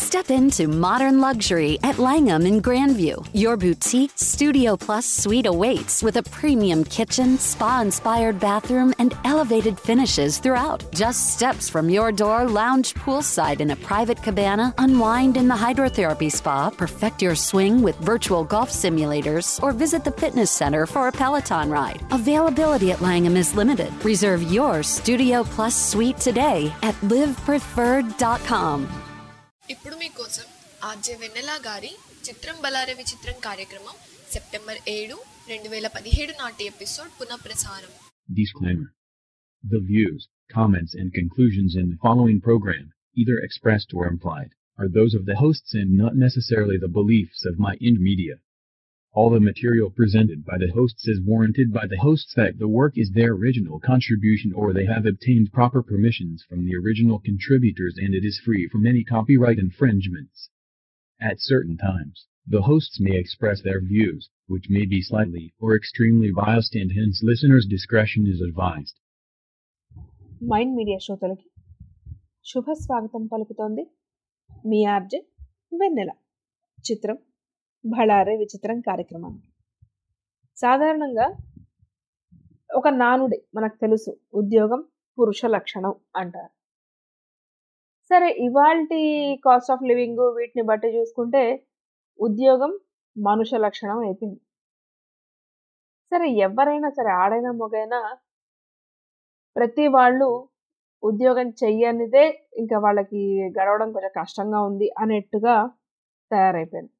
Step into modern luxury at Langham in Grandview. Your boutique Studio Plus suite awaits with a premium kitchen, spa inspired bathroom, and elevated finishes throughout. Just steps from your door, lounge poolside in a private cabana, unwind in the hydrotherapy spa, perfect your swing with virtual golf simulators, or visit the fitness center for a Peloton ride. Availability at Langham is limited. Reserve your Studio Plus suite today at livepreferred.com. ఇప్పుడు మీకోసం RJ వెన్నెల గారి చిత్రం బలారే విచిత్రం కార్యక్రమం September ఏడు రెండు వేల పదిహేడు నాటి ఎపిసోడ్ పునఃప్రసారం Disclaimer. The views, comments, and conclusions in the following program, either expressed or implied, are those of the hosts and not necessarily the beliefs of My Ind Media. All the material presented by the hosts is warranted by the hosts that the work is their original contribution or they have obtained proper permissions from the original contributors and it is free from any copyright infringements. At certain times, the hosts may express their views, which may be slightly or extremely biased and hence listeners' discretion is advised. Mind Media శ్రోతలకి శుభ స్వాగతం పలుకుతోంది మీ RJ వెన్నెల చిత్రం భళారే విచిత్రం కార్యక్రమానికి సాధారణంగా ఒక నానుడి మనకు తెలుసు ఉద్యోగం పురుష లక్షణం అంటారు సరే ఇవాల్టి కాస్ట్ ఆఫ్ లివింగ్ వీటిని బట్టి చూసుకుంటే ఉద్యోగం మనుష లక్షణం అయిపోయింది సరే ఎవరైనా సరే ఆడైనా మొగైనా ప్రతి వాళ్ళు ఉద్యోగం చెయ్యనిదే ఇంకా వాళ్ళకి గడవడం కొంచెం కష్టంగా ఉంది అనేట్టుగా తయారైపోయింది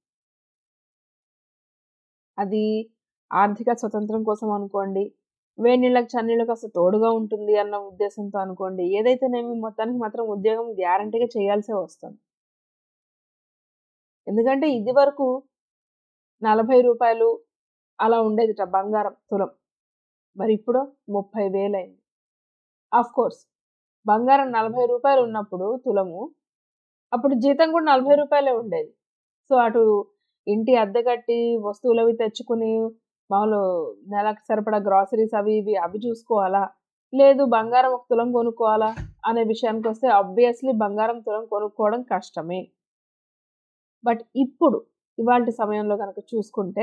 అది ఆర్థిక స్వతంత్రం కోసం అనుకోండి వేడినీళ్ళకి చన్నీళ్ళకి అసలు తోడుగా ఉంటుంది అన్న ఉద్దేశంతో అనుకోండి ఏదైతేనేమి మొత్తానికి మాత్రం ఉద్యోగం గ్యారంటీగా చేయాల్సే వస్తుంది ఎందుకంటే ఇది వరకు నలభై రూపాయలు అలా ఉండేదిట బంగారం తులం మరి ఇప్పుడు ముప్పై వేలైంది ఆఫ్ కోర్స్ బంగారం నలభై రూపాయలు ఉన్నప్పుడు తులము అప్పుడు జీతం కూడా నలభై రూపాయలే ఉండేది సో అటు ఇంటి అద్దె కట్టి వస్తువులు అవి తెచ్చుకుని మామూలు నెలకు సరిపడా గ్రాసరీస్ అవి ఇవి అవి చూసుకోవాలా లేదు బంగారం ఒక తులం కొనుక్కోవాలా అనే విషయానికి వస్తే ఆబ్వియస్లీ బంగారం తులం కొనుక్కోవడం కష్టమే బట్ ఇప్పుడు ఇవాళ సమయంలో కనుక చూసుకుంటే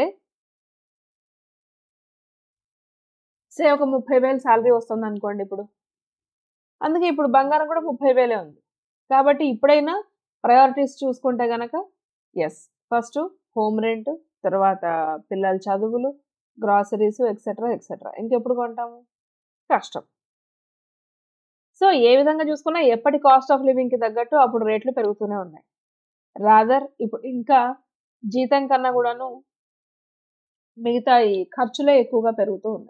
సే ఒక ముప్పై వేలు శాలరీ వస్తుంది అనుకోండి ఇప్పుడు అందుకే ఇప్పుడు బంగారం కూడా ముప్పై వేలే ఉంది కాబట్టి ఇప్పుడైనా ప్రయారిటీస్ చూసుకుంటే గనక ఎస్ ఫస్ట్ హోమ్ రెంట్ తర్వాత పిల్లల చదువులు గ్రాసరీస్ ఎక్సెట్రా ఎక్సెట్రా ఇంకెప్పుడు కొంటాము కష్టం సో ఏ విధంగా చూసుకున్నా ఎప్పటి కాస్ట్ ఆఫ్ లివింగ్కి తగ్గట్టు అప్పుడు రేట్లు పెరుగుతూనే ఉన్నాయి రాదర్ ఇప్పుడు ఇంకా జీతం కన్నా కూడాను మిగతా ఈ ఖర్చులే ఎక్కువగా పెరుగుతూ ఉన్నాయి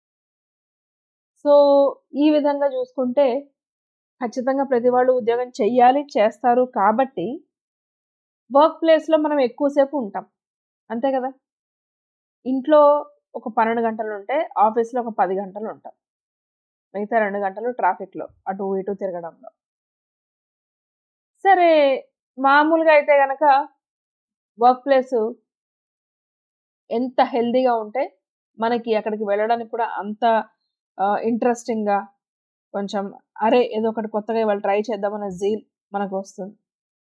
సో ఈ విధంగా చూసుకుంటే ఖచ్చితంగా ప్రతి వాళ్ళు ఉద్యోగం చెయ్యాలి చేస్తారు కాబట్టి వర్క్ ప్లేస్లో మనం ఎక్కువసేపు ఉంటాం అంతే కదా ఇంట్లో ఒక పన్నెండు గంటలు ఉంటే ఆఫీస్లో ఒక పది గంటలు ఉంటాం మిగతా రెండు గంటలు ట్రాఫిక్లో అటు ఇటు తిరగడంలో సరే మామూలుగా అయితే కనుక వర్క్ ప్లేస్ ఎంత హెల్దీగా ఉంటే మనకి అక్కడికి వెళ్ళడానికి కూడా అంత ఇంట్రెస్టింగ్గా కొంచెం అరే ఏదో ఒకటి కొత్తగా ఇవాళ ట్రై చేద్దామన్న జీల్ మనకు వస్తుంది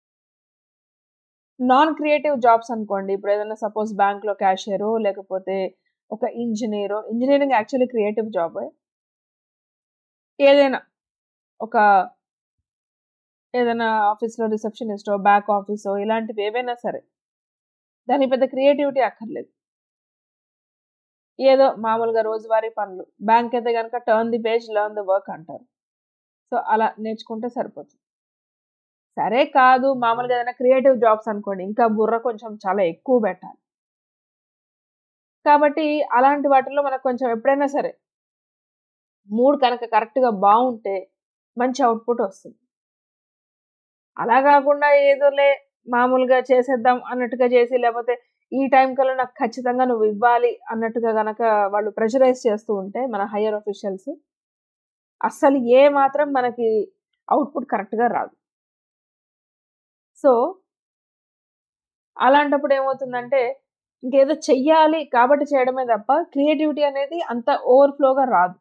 నాన్ క్రియేటివ్ జాబ్స్ అనుకోండి ఇప్పుడు ఏదైనా సపోజ్ బ్యాంక్లో క్యాషియరో లేకపోతే ఒక ఇంజనీరో ఇంజనీరింగ్ యాక్చువల్లీ క్రియేటివ్ జాబ్ ఏదైనా ఒక ఏదైనా ఆఫీస్లో రిసెప్షనిస్టో బ్యాక్ ఆఫీసో ఇలాంటివి ఏవైనా సరే దాని పెద్ద క్రియేటివిటీ అక్కర్లేదు ఏదో మామూలుగా రోజువారీ పనులు బ్యాంక్ అయితే కనుక turn the page learn the work అంటారు సో అలా నేర్చుకుంటే సరిపోతుంది సరే కాదు మామూలుగా ఏదైనా క్రియేటివ్ జాబ్స్ అనుకోండి ఇంకా బుర్ర కొంచెం చాలా ఎక్కువ పెట్టాలి కాబట్టి అలాంటి వాటిల్లో మనకు కొంచెం ఎప్పుడైనా సరే మూడ్ కనుక కరెక్ట్గా బాగుంటే మంచి అవుట్పుట్ వస్తుంది అలా కాకుండా ఏదోలే మామూలుగా చేసేద్దాం అన్నట్టుగా చేసి లేకపోతే ఈ టైం కల్లా నాకు ఖచ్చితంగా నువ్వు ఇవ్వాలి అన్నట్టుగా గనక వాళ్ళు ప్రెషరైజ్ చేస్తూ ఉంటే మన హయ్యర్ అఫీషియల్స్ అస్సలు ఏ మాత్రం మనకి అవుట్పుట్ కరెక్ట్గా రాదు సో అలాంటప్పుడు ఏమవుతుందంటే ఇంకేదో చెయ్యాలి కాబట్టి చేయడమే తప్ప క్రియేటివిటీ అనేది అంత ఓవర్ఫ్లోగా రాదు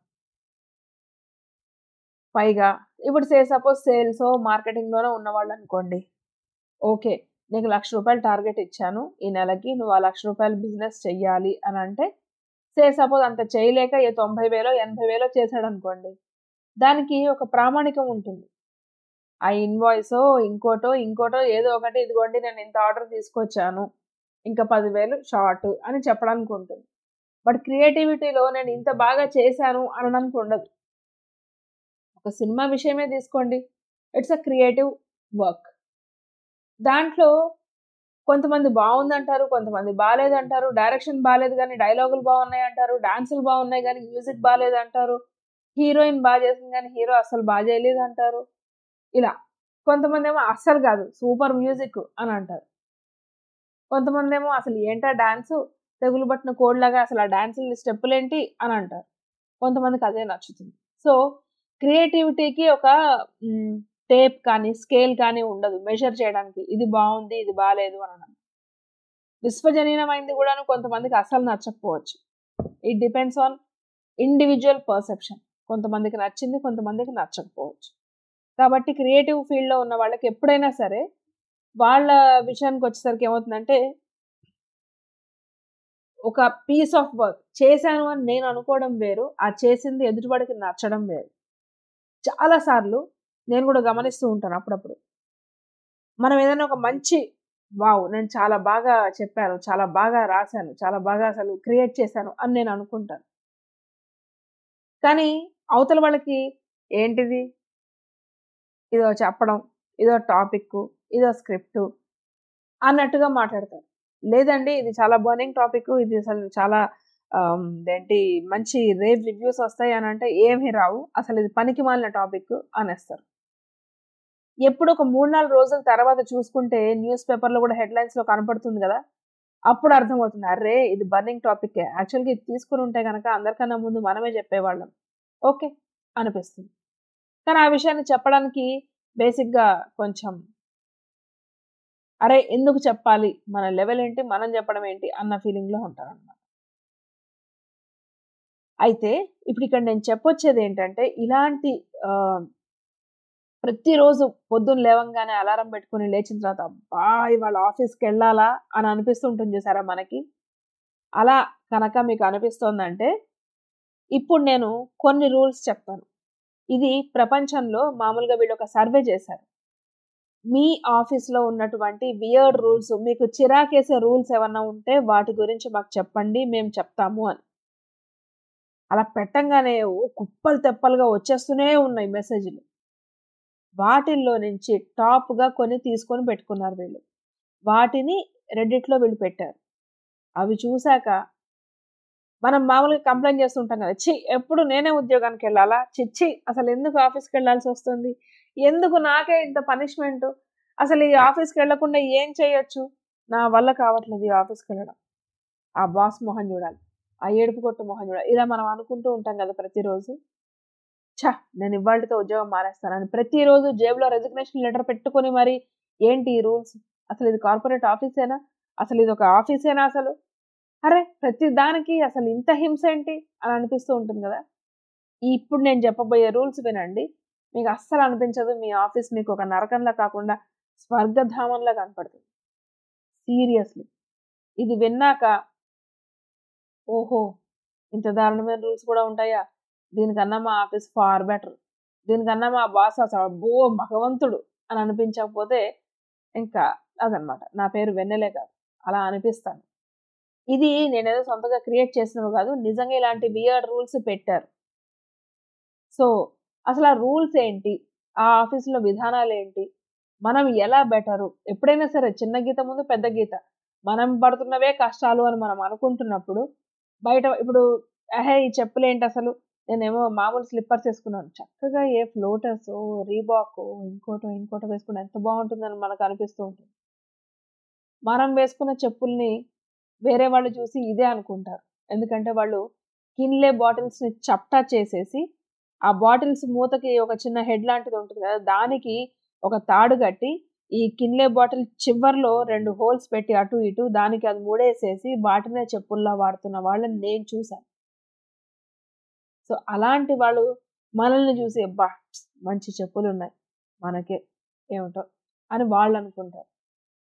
పైగా ఇప్పుడు సే సపోజ్ సేల్స్ మార్కెటింగ్లోనే ఉన్నవాళ్ళు అనుకోండి ఓకే నీకు లక్ష రూపాయలు టార్గెట్ ఇచ్చాను ఈ నెలకి నువ్వు ఆ లక్ష రూపాయలు బిజినెస్ చెయ్యాలి అని అంటే సే సపోజ్ అంత చేయలేక ఏ తొంభై వేలో ఎనభై వేలో చేశాడు అనుకోండి దానికి ఒక ప్రామాణికం ఉంటుంది ఆ ఇన్వాయిసో ఇంకోటో ఇంకోటో ఏదో ఒకటి ఇదిగోండి నేను ఇంత ఆర్డర్ తీసుకొచ్చాను ఇంకా పదివేలు షార్ట్ అని చెప్పడానికి ఉంటుంది బట్ క్రియేటివిటీలో నేను ఇంత బాగా చేశాను అనడానికి ఉండదు ఒక సినిమా విషయమే తీసుకోండి ఇట్స్ అ క్రియేటివ్ వర్క్ దాంట్లో కొంతమంది బాగుందంటారు కొంతమంది బాగాలేదంటారు డైరెక్షన్ బాగాలేదు కానీ డైలాగులు బాగున్నాయి అంటారు డాన్సులు బాగున్నాయి కానీ మ్యూజిక్ బాగాలేదు అంటారు హీరోయిన్ బాగా చేసింది కానీ హీరో అసలు బాగా చేయలేదు అంటారు ఇలా కొంతమంది ఏమో అస్సలు కాదు సూపర్ మ్యూజిక్ అని అంటారు కొంతమంది ఏమో అసలు ఏంటా డాన్సు తెగులు పట్టిన కోడ్లాగా అసలు ఆ డాన్సులు స్టెప్పులు ఏంటి అని అంటారు కొంతమందికి అదే నచ్చుతుంది సో క్రియేటివిటీకి ఒక టేప్ కానీ స్కేల్ కానీ ఉండదు మెజర్ చేయడానికి ఇది బాగుంది ఇది బాగాలేదు అనడం విశ్వజనీనమైంది కూడాను కొంతమందికి అసలు నచ్చకపోవచ్చు it depends on individual perception కొంతమందికి నచ్చింది కొంతమందికి నచ్చకపోవచ్చు కాబట్టి క్రియేటివ్ ఫీల్డ్లో ఉన్న వాళ్ళకి ఎప్పుడైనా సరే వాళ్ళ విషయానికి వచ్చేసరికి ఏమవుతుందంటే ఒక పీస్ ఆఫ్ వర్క్ చేశాను అని నేను అనుకోవడం వేరు ఆ చేసింది ఎదుటివాడికి నచ్చడం వేరు చాలాసార్లు నేను కూడా గమనిస్తూ ఉంటాను అప్పుడప్పుడు మనం ఏదైనా ఒక మంచి వావ్ నేను చాలా బాగా చెప్పాను చాలా బాగా రాశాను చాలా బాగా అసలు క్రియేట్ చేశాను అని నేను అనుకుంటాను కానీ అవతల వాళ్ళకి ఏంటిది ఇదో చెప్పడం ఇదో టాపిక్ ఇదో స్క్రిప్ట్ అన్నట్టుగా మాట్లాడతారు లేదండి ఇది చాలా బర్నింగ్ టాపిక్ ఇది అసలు చాలా ఏంటి మంచి రేవ్ రివ్యూస్ వస్తాయి అని అంటే ఏమీ రావు అసలు ఇది పనికి మాలిన టాపిక్ అనేస్తారు ఎప్పుడు ఒక మూడు నాలుగు రోజుల తర్వాత చూసుకుంటే న్యూస్ పేపర్లో కూడా హెడ్లైన్స్లో కనపడుతుంది కదా అప్పుడు అర్థమవుతుంది అరే ఇది బర్నింగ్ టాపిక్ యాక్చువల్గా ఇది తీసుకుని ఉంటే కనుక అందరికన్నా ముందు మనమే చెప్పేవాళ్ళం ఓకే అనిపిస్తుంది కానీ ఆ విషయాన్ని చెప్పడానికి బేసిక్గా కొంచెం అరే ఎందుకు చెప్పాలి మన లెవెల్ ఏంటి మనం చెప్పడం ఏంటి అన్న ఫీలింగ్లో ఉంటారనమాట అయితే ఇప్పుడు ఇక్కడ నేను చెప్పొచ్చేది ఏంటంటే ఇలాంటి ప్రతిరోజు పొద్దున్న లేవంగానే అలారం పెట్టుకుని లేచిన తర్వాత అబ్బా ఇవాళ ఆఫీస్కి వెళ్ళాలా అని అనిపిస్తుంటుంది చూసారా మనకి అలా కనుక మీకు అనిపిస్తోందంటే ఇప్పుడు నేను కొన్ని రూల్స్ చెప్తాను ఇది ప్రపంచంలో మామూలుగా వీళ్ళు ఒక సర్వే చేశారు మీ ఆఫీస్లో ఉన్నటువంటి వియర్డ్ రూల్స్ మీకు చిరాకేసే రూల్స్ ఏమన్నా ఉంటే వాటి గురించి మాకు చెప్పండి మేము చెప్తాము అని అలా పెట్టంగానే కుప్పలు తెప్పలుగా వచ్చేస్తూనే ఉన్నాయి మెసేజ్లు వాటిల్లో నుంచి టాప్గా కొన్ని తీసుకొని పెట్టుకున్నారు వీళ్ళు వాటిని రెడ్డిట్లో వీళ్ళు పెట్టారు అవి చూశాక మనం మామూలుగా కంప్లైంట్ చేస్తుంటాం కదా చి ఎప్పుడు నేనే ఉద్యోగానికి వెళ్ళాలా చిచ్చి అసలు ఎందుకు ఆఫీస్కి వెళ్ళాల్సి వస్తుంది ఎందుకు నాకే ఇంత పనిష్మెంట్ అసలు ఈ ఆఫీస్కి వెళ్లకుండా ఏం చేయొచ్చు నా వల్ల కావట్లేదు ఈ ఆఫీస్కి వెళ్ళడం ఆ బాస్ మొహం చూడాలి ఆ ఏడుపు కొట్టు మొహం చూడాలి ఇలా మనం అనుకుంటూ ఉంటాం కదా ప్రతిరోజు ఛా నేను ఇవాళతో ఉద్యోగం మానేస్తానని ప్రతిరోజు జేబులో రెసిగ్నేషన్ లెటర్ పెట్టుకొని మరి ఏంటి ఈ రూల్స్ అసలు ఇది కార్పొరేట్ ఆఫీసేనా అసలు ఇది ఒక ఆఫీసేనా అసలు అరే ప్రతి దానికి అసలు ఇంత హింస ఏంటి అని అనిపిస్తూ ఉంటుంది కదా ఇప్పుడు నేను చెప్పబోయే రూల్స్ వినండి మీకు అస్సలు అనిపించదు మీ ఆఫీస్ మీకు ఒక నరకంలా కాకుండా స్వర్గధామంలా కనపడుతుంది సీరియస్లీ ఇది విన్నాక ఓహో ఇంత దారుణమైన రూల్స్ కూడా ఉంటాయా దీనికన్నా మా ఆఫీస్ ఫార్ బెటర్ దీనికన్నా మా బాస్ అసలు బో భగవంతుడు అని అనిపించకపోతే ఇంకా అదనమాట నా పేరు వెన్నెలే కాదు అలా అనిపిస్తాను ఇది నేనేదో సొంతగా క్రియేట్ చేసినవి కాదు నిజంగా ఇలాంటి వియర్డ్ రూల్స్ పెట్టారు సో అసలు ఆ రూల్స్ ఏంటి ఆ ఆఫీసులో విధానాలు ఏంటి మనం ఎలా బెటరు ఎప్పుడైనా సరే చిన్న గీత ముందు పెద్ద గీత మనం పడుతున్నవే కష్టాలు అని మనం అనుకుంటున్నప్పుడు బయట ఇప్పుడు అహే ఈ చెప్పులు ఏంటి అసలు నేనేమో మామూలు స్లిప్పర్స్ వేసుకున్నాను చక్కగా ఏ ఫ్లోటర్స్ రీబాక్ ఇంకోటో ఇంకోటో వేసుకుని ఎంత బాగుంటుందని మనకు అనిపిస్తూ ఉంటుంది మనం వేసుకున్న చెప్పుల్ని వేరే వాళ్ళు చూసి ఇదే అనుకుంటారు ఎందుకంటే వాళ్ళు కిన్లే బాటిల్స్ని చప్టా చేసేసి ఆ బాటిల్స్ మూతకి ఒక చిన్న హెడ్ లాంటిది ఉంటుంది కదా దానికి ఒక తాడు కట్టి ఈ కిన్లే బాటిల్ చివర్లో రెండు హోల్స్ పెట్టి అటు ఇటు దానికి అది మూడేసేసి వాటినే చెప్పుల్లా వాడుతున్న వాళ్ళని నేను చూశాను సో అలాంటి వాళ్ళు మనల్ని చూసి అబ్బా మంచి చెప్పులు ఉన్నాయి మనకే ఏమిటో అని వాళ్ళు అనుకుంటారు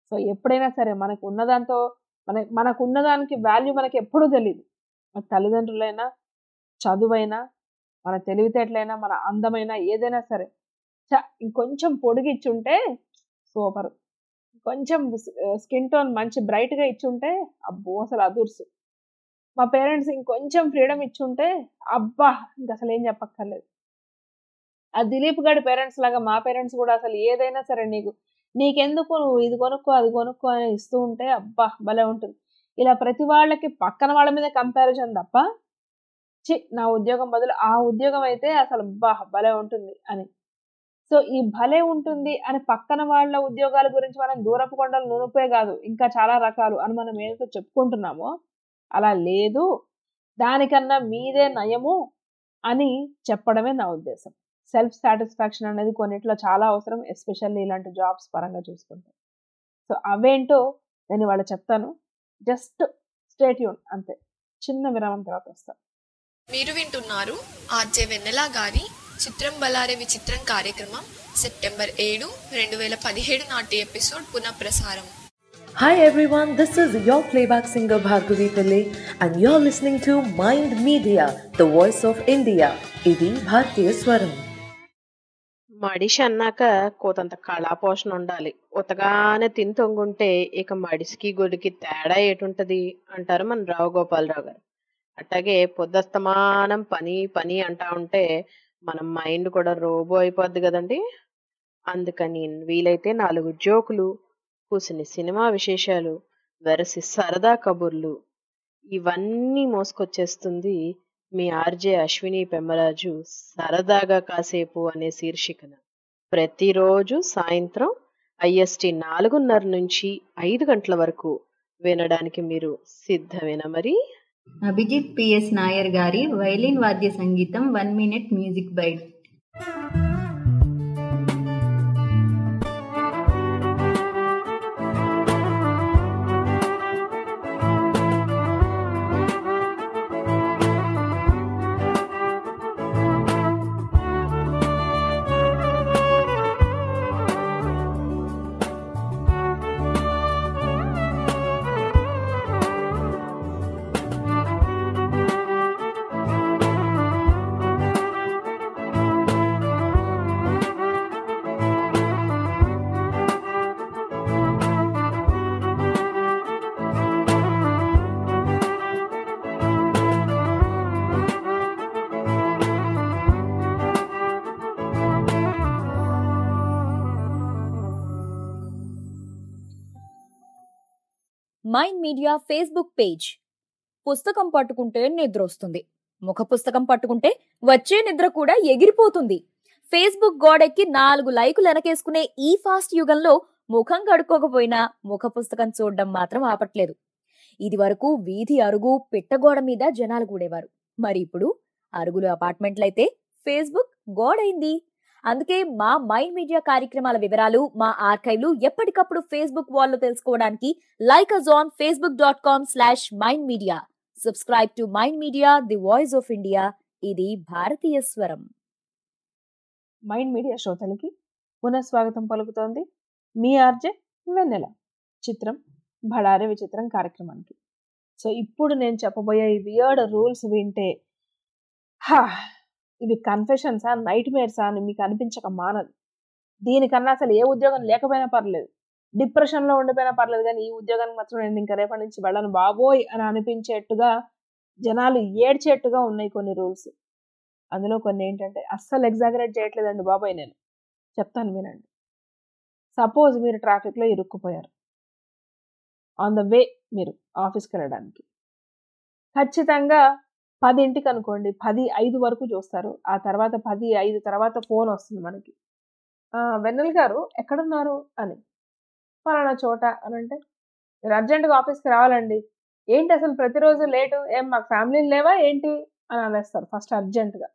సో ఎప్పుడైనా సరే మనకు ఉన్నదాంతో మన మనకు ఉన్నదానికి వాల్యూ మనకి ఎప్పుడూ తెలియదు మన తల్లిదండ్రులైనా చదువైనా మన తెలివితేటలైనా మన అందమైనా ఏదైనా సరే చ ఇంకొంచెం పొడిగిచ్చుంటే సూపర్ కొంచెం స్కిన్ టోన్ మంచి బ్రైట్గా ఇచ్చుంటే అబ్బో అసలు అదుర్సు మా పేరెంట్స్ ఇంకొంచెం ఫ్రీడమ్ ఇచ్చుంటే అబ్బా ఇంక అసలు ఏం చెప్పక్కర్లేదు ఆ దిలీప్ గారి పేరెంట్స్ లాగా మా పేరెంట్స్ కూడా అసలు ఏదైనా సరే నీకు నీకెందుకు నువ్వు ఇది కొనుక్కో అది కొనుక్కో అని ఇస్తూ ఉంటే అబ్బా భలే ఉంటుంది ఇలా ప్రతి వాళ్ళకి పక్కన వాళ్ళ మీద కంపారిజన్ తప్ప చి నా ఉద్యోగం బదులు ఆ ఉద్యోగం అయితే అసలు బా భలే ఉంటుంది అని సో ఈ భలే ఉంటుంది అని పక్కన వాళ్ళ ఉద్యోగాల గురించి మనం దూరపు కొండలు నునుపే కాదు ఇంకా చాలా రకాలు అని మనం ఏదైతే చెప్పుకుంటున్నామో అలా లేదు దానికన్నా మీదే నయము అని చెప్పడమే నా ఉద్దేశం సెల్ఫ్ సాటిస్ఫాక్షన్ అనేది కొన్నిట్లో చాలా అవసరం ఎస్పెషల్లీ ఇలాంటి జాబ్స్ పరంగా చూసుకుంటే సో అవేంటో నేను ఇవాళ చెప్తాను జస్ట్ స్టేట్యూన్ అంతే చిన్న విరామం తర్వాత వస్తాను మీరు వింటున్నారు ఆర్జే వెన్నెల గారి చిత్రం బలారే విచిత్రం కార్యక్రమం సెప్టెంబర్ ఏడు రెండు వేల పదిహేడు నాటి ఎపిసోడ్ పునఃప్రసారం Hi everyone, this is your playback singer Bhargavi Pillai and you're listening to Mind Media, the voice of India. ఇది భారతీయ స్వరం మడిషి అన్నాక కోతంత కళాపోషణ ఉండాలి ఉతగానే తిని తొంగుంటే ఇక మడిసికి గొడికి తేడా ఏటుంటది అంటారు మన రావు గోపాలరావు గారు అట్లాగే పొద్దస్తమానం పని పని అంటా ఉంటే మన మైండ్ కూడా రోబో అయిపోద్ది కదండి అందుకని వీలైతే నాలుగు జోకులు కూసిన సినిమా విశేషాలు వెరసి సరదా కబుర్లు ఇవన్నీ మోసుకొచ్చేస్తుంది మీ ఆర్జే అశ్విని పెమ్మరాజు సరదాగా కాసేపు అనే శీర్షికన ప్రతిరోజు సాయంత్రం ఐఎస్టి నాలుగున్నర నుంచి ఐదు గంటల వరకు వినడానికి మీరు సిద్ధమేనా మరి అభిజిత్ పిఎస్ నాయర్ గారి వైలిన్ వాద్య సంగీతం one minute music bite Mind Media Facebook page పుస్తకం పట్టుకుంటే నిద్ర వస్తుంది ముఖ పుస్తకం పట్టుకుంటే వచ్చే నిద్ర కూడా ఎగిరిపోతుంది ఫేస్బుక్ గోడెక్కి నాలుగు లైకులు వెనకేసుకునే ఈ ఫాస్ట్ యుగంలో ముఖం కడుక్కోకపోయినా ముఖ పుస్తకం చూడడం మాత్రం ఆపట్లేదు ఇది వరకు వీధి అరుగు పిట్టగోడ మీద జనాలు కూడేవారు మరి ఇప్పుడు అరుగులు అపార్ట్మెంట్లయితే ఫేస్బుక్ గోడైంది అందుకే మా మైండ్ మీడియా కార్యక్రమాల వివరాలు మా ఆర్కైవ్లు ఎప్పటికప్పుడు ఫేస్బుక్ వాల్లో తెలుసుకోవడానికి like us on Facebook dot com slash Mind Media subscribe to Mind Media the voice of India ఇది భారతీయ స్వరం మైండ్ మీడియా శ్రోతలకి పునఃస్వాగతం పలుకుతోంది మీ ఆర్జే వెన్నెల చిత్రం బళారే విచిత్రం కార్యక్రమానికి సో ఇప్పుడు నేను చెప్పబోయే ఈ వియర్డ్ రూల్స్ వింటే హా ఇవి కన్ఫెషన్సా నైట్ మేర్సా అని మీకు అనిపించక మానదు దీనికన్నా అసలు ఏ ఉద్యోగం లేకపోయినా పర్లేదు డిప్రెషన్లో ఉండిపోయినా పర్లేదు కానీ ఈ ఉద్యోగానికి మాత్రం నేను ఇంకా రేపటి నుంచి వెళ్ళను బాబోయ్ అని అనిపించేట్టుగా జనాలు ఏడ్చేట్టుగా ఉన్నాయి కొన్ని రూల్స్ అందులో కొన్ని ఏంటంటే అస్సలు ఎగ్జాగరేట్ చేయట్లేదండి బాబాయ్ నేను చెప్తాను వినండి సపోజ్ మీరు ట్రాఫిక్లో ఇరుక్కుపోయారు ఆన్ ద వే మీరు ఆఫీస్కి వెళ్ళడానికి ఖచ్చితంగా పదింటికి అనుకోండి పది ఐదు వరకు చూస్తారు ఆ తర్వాత పది ఐదు తర్వాత ఫోన్ వస్తుంది మనకి వెన్నెల గారు ఎక్కడున్నారు అని ఫలానా చోట అని అంటే మీరు అర్జెంటుగా ఆఫీస్కి రావాలండి ఏంటి అసలు ప్రతిరోజు లేటు ఏం మాకు ఫ్యామిలీలు లేవా ఏంటి అని అనేస్తారు ఫస్ట్ అర్జెంటుగా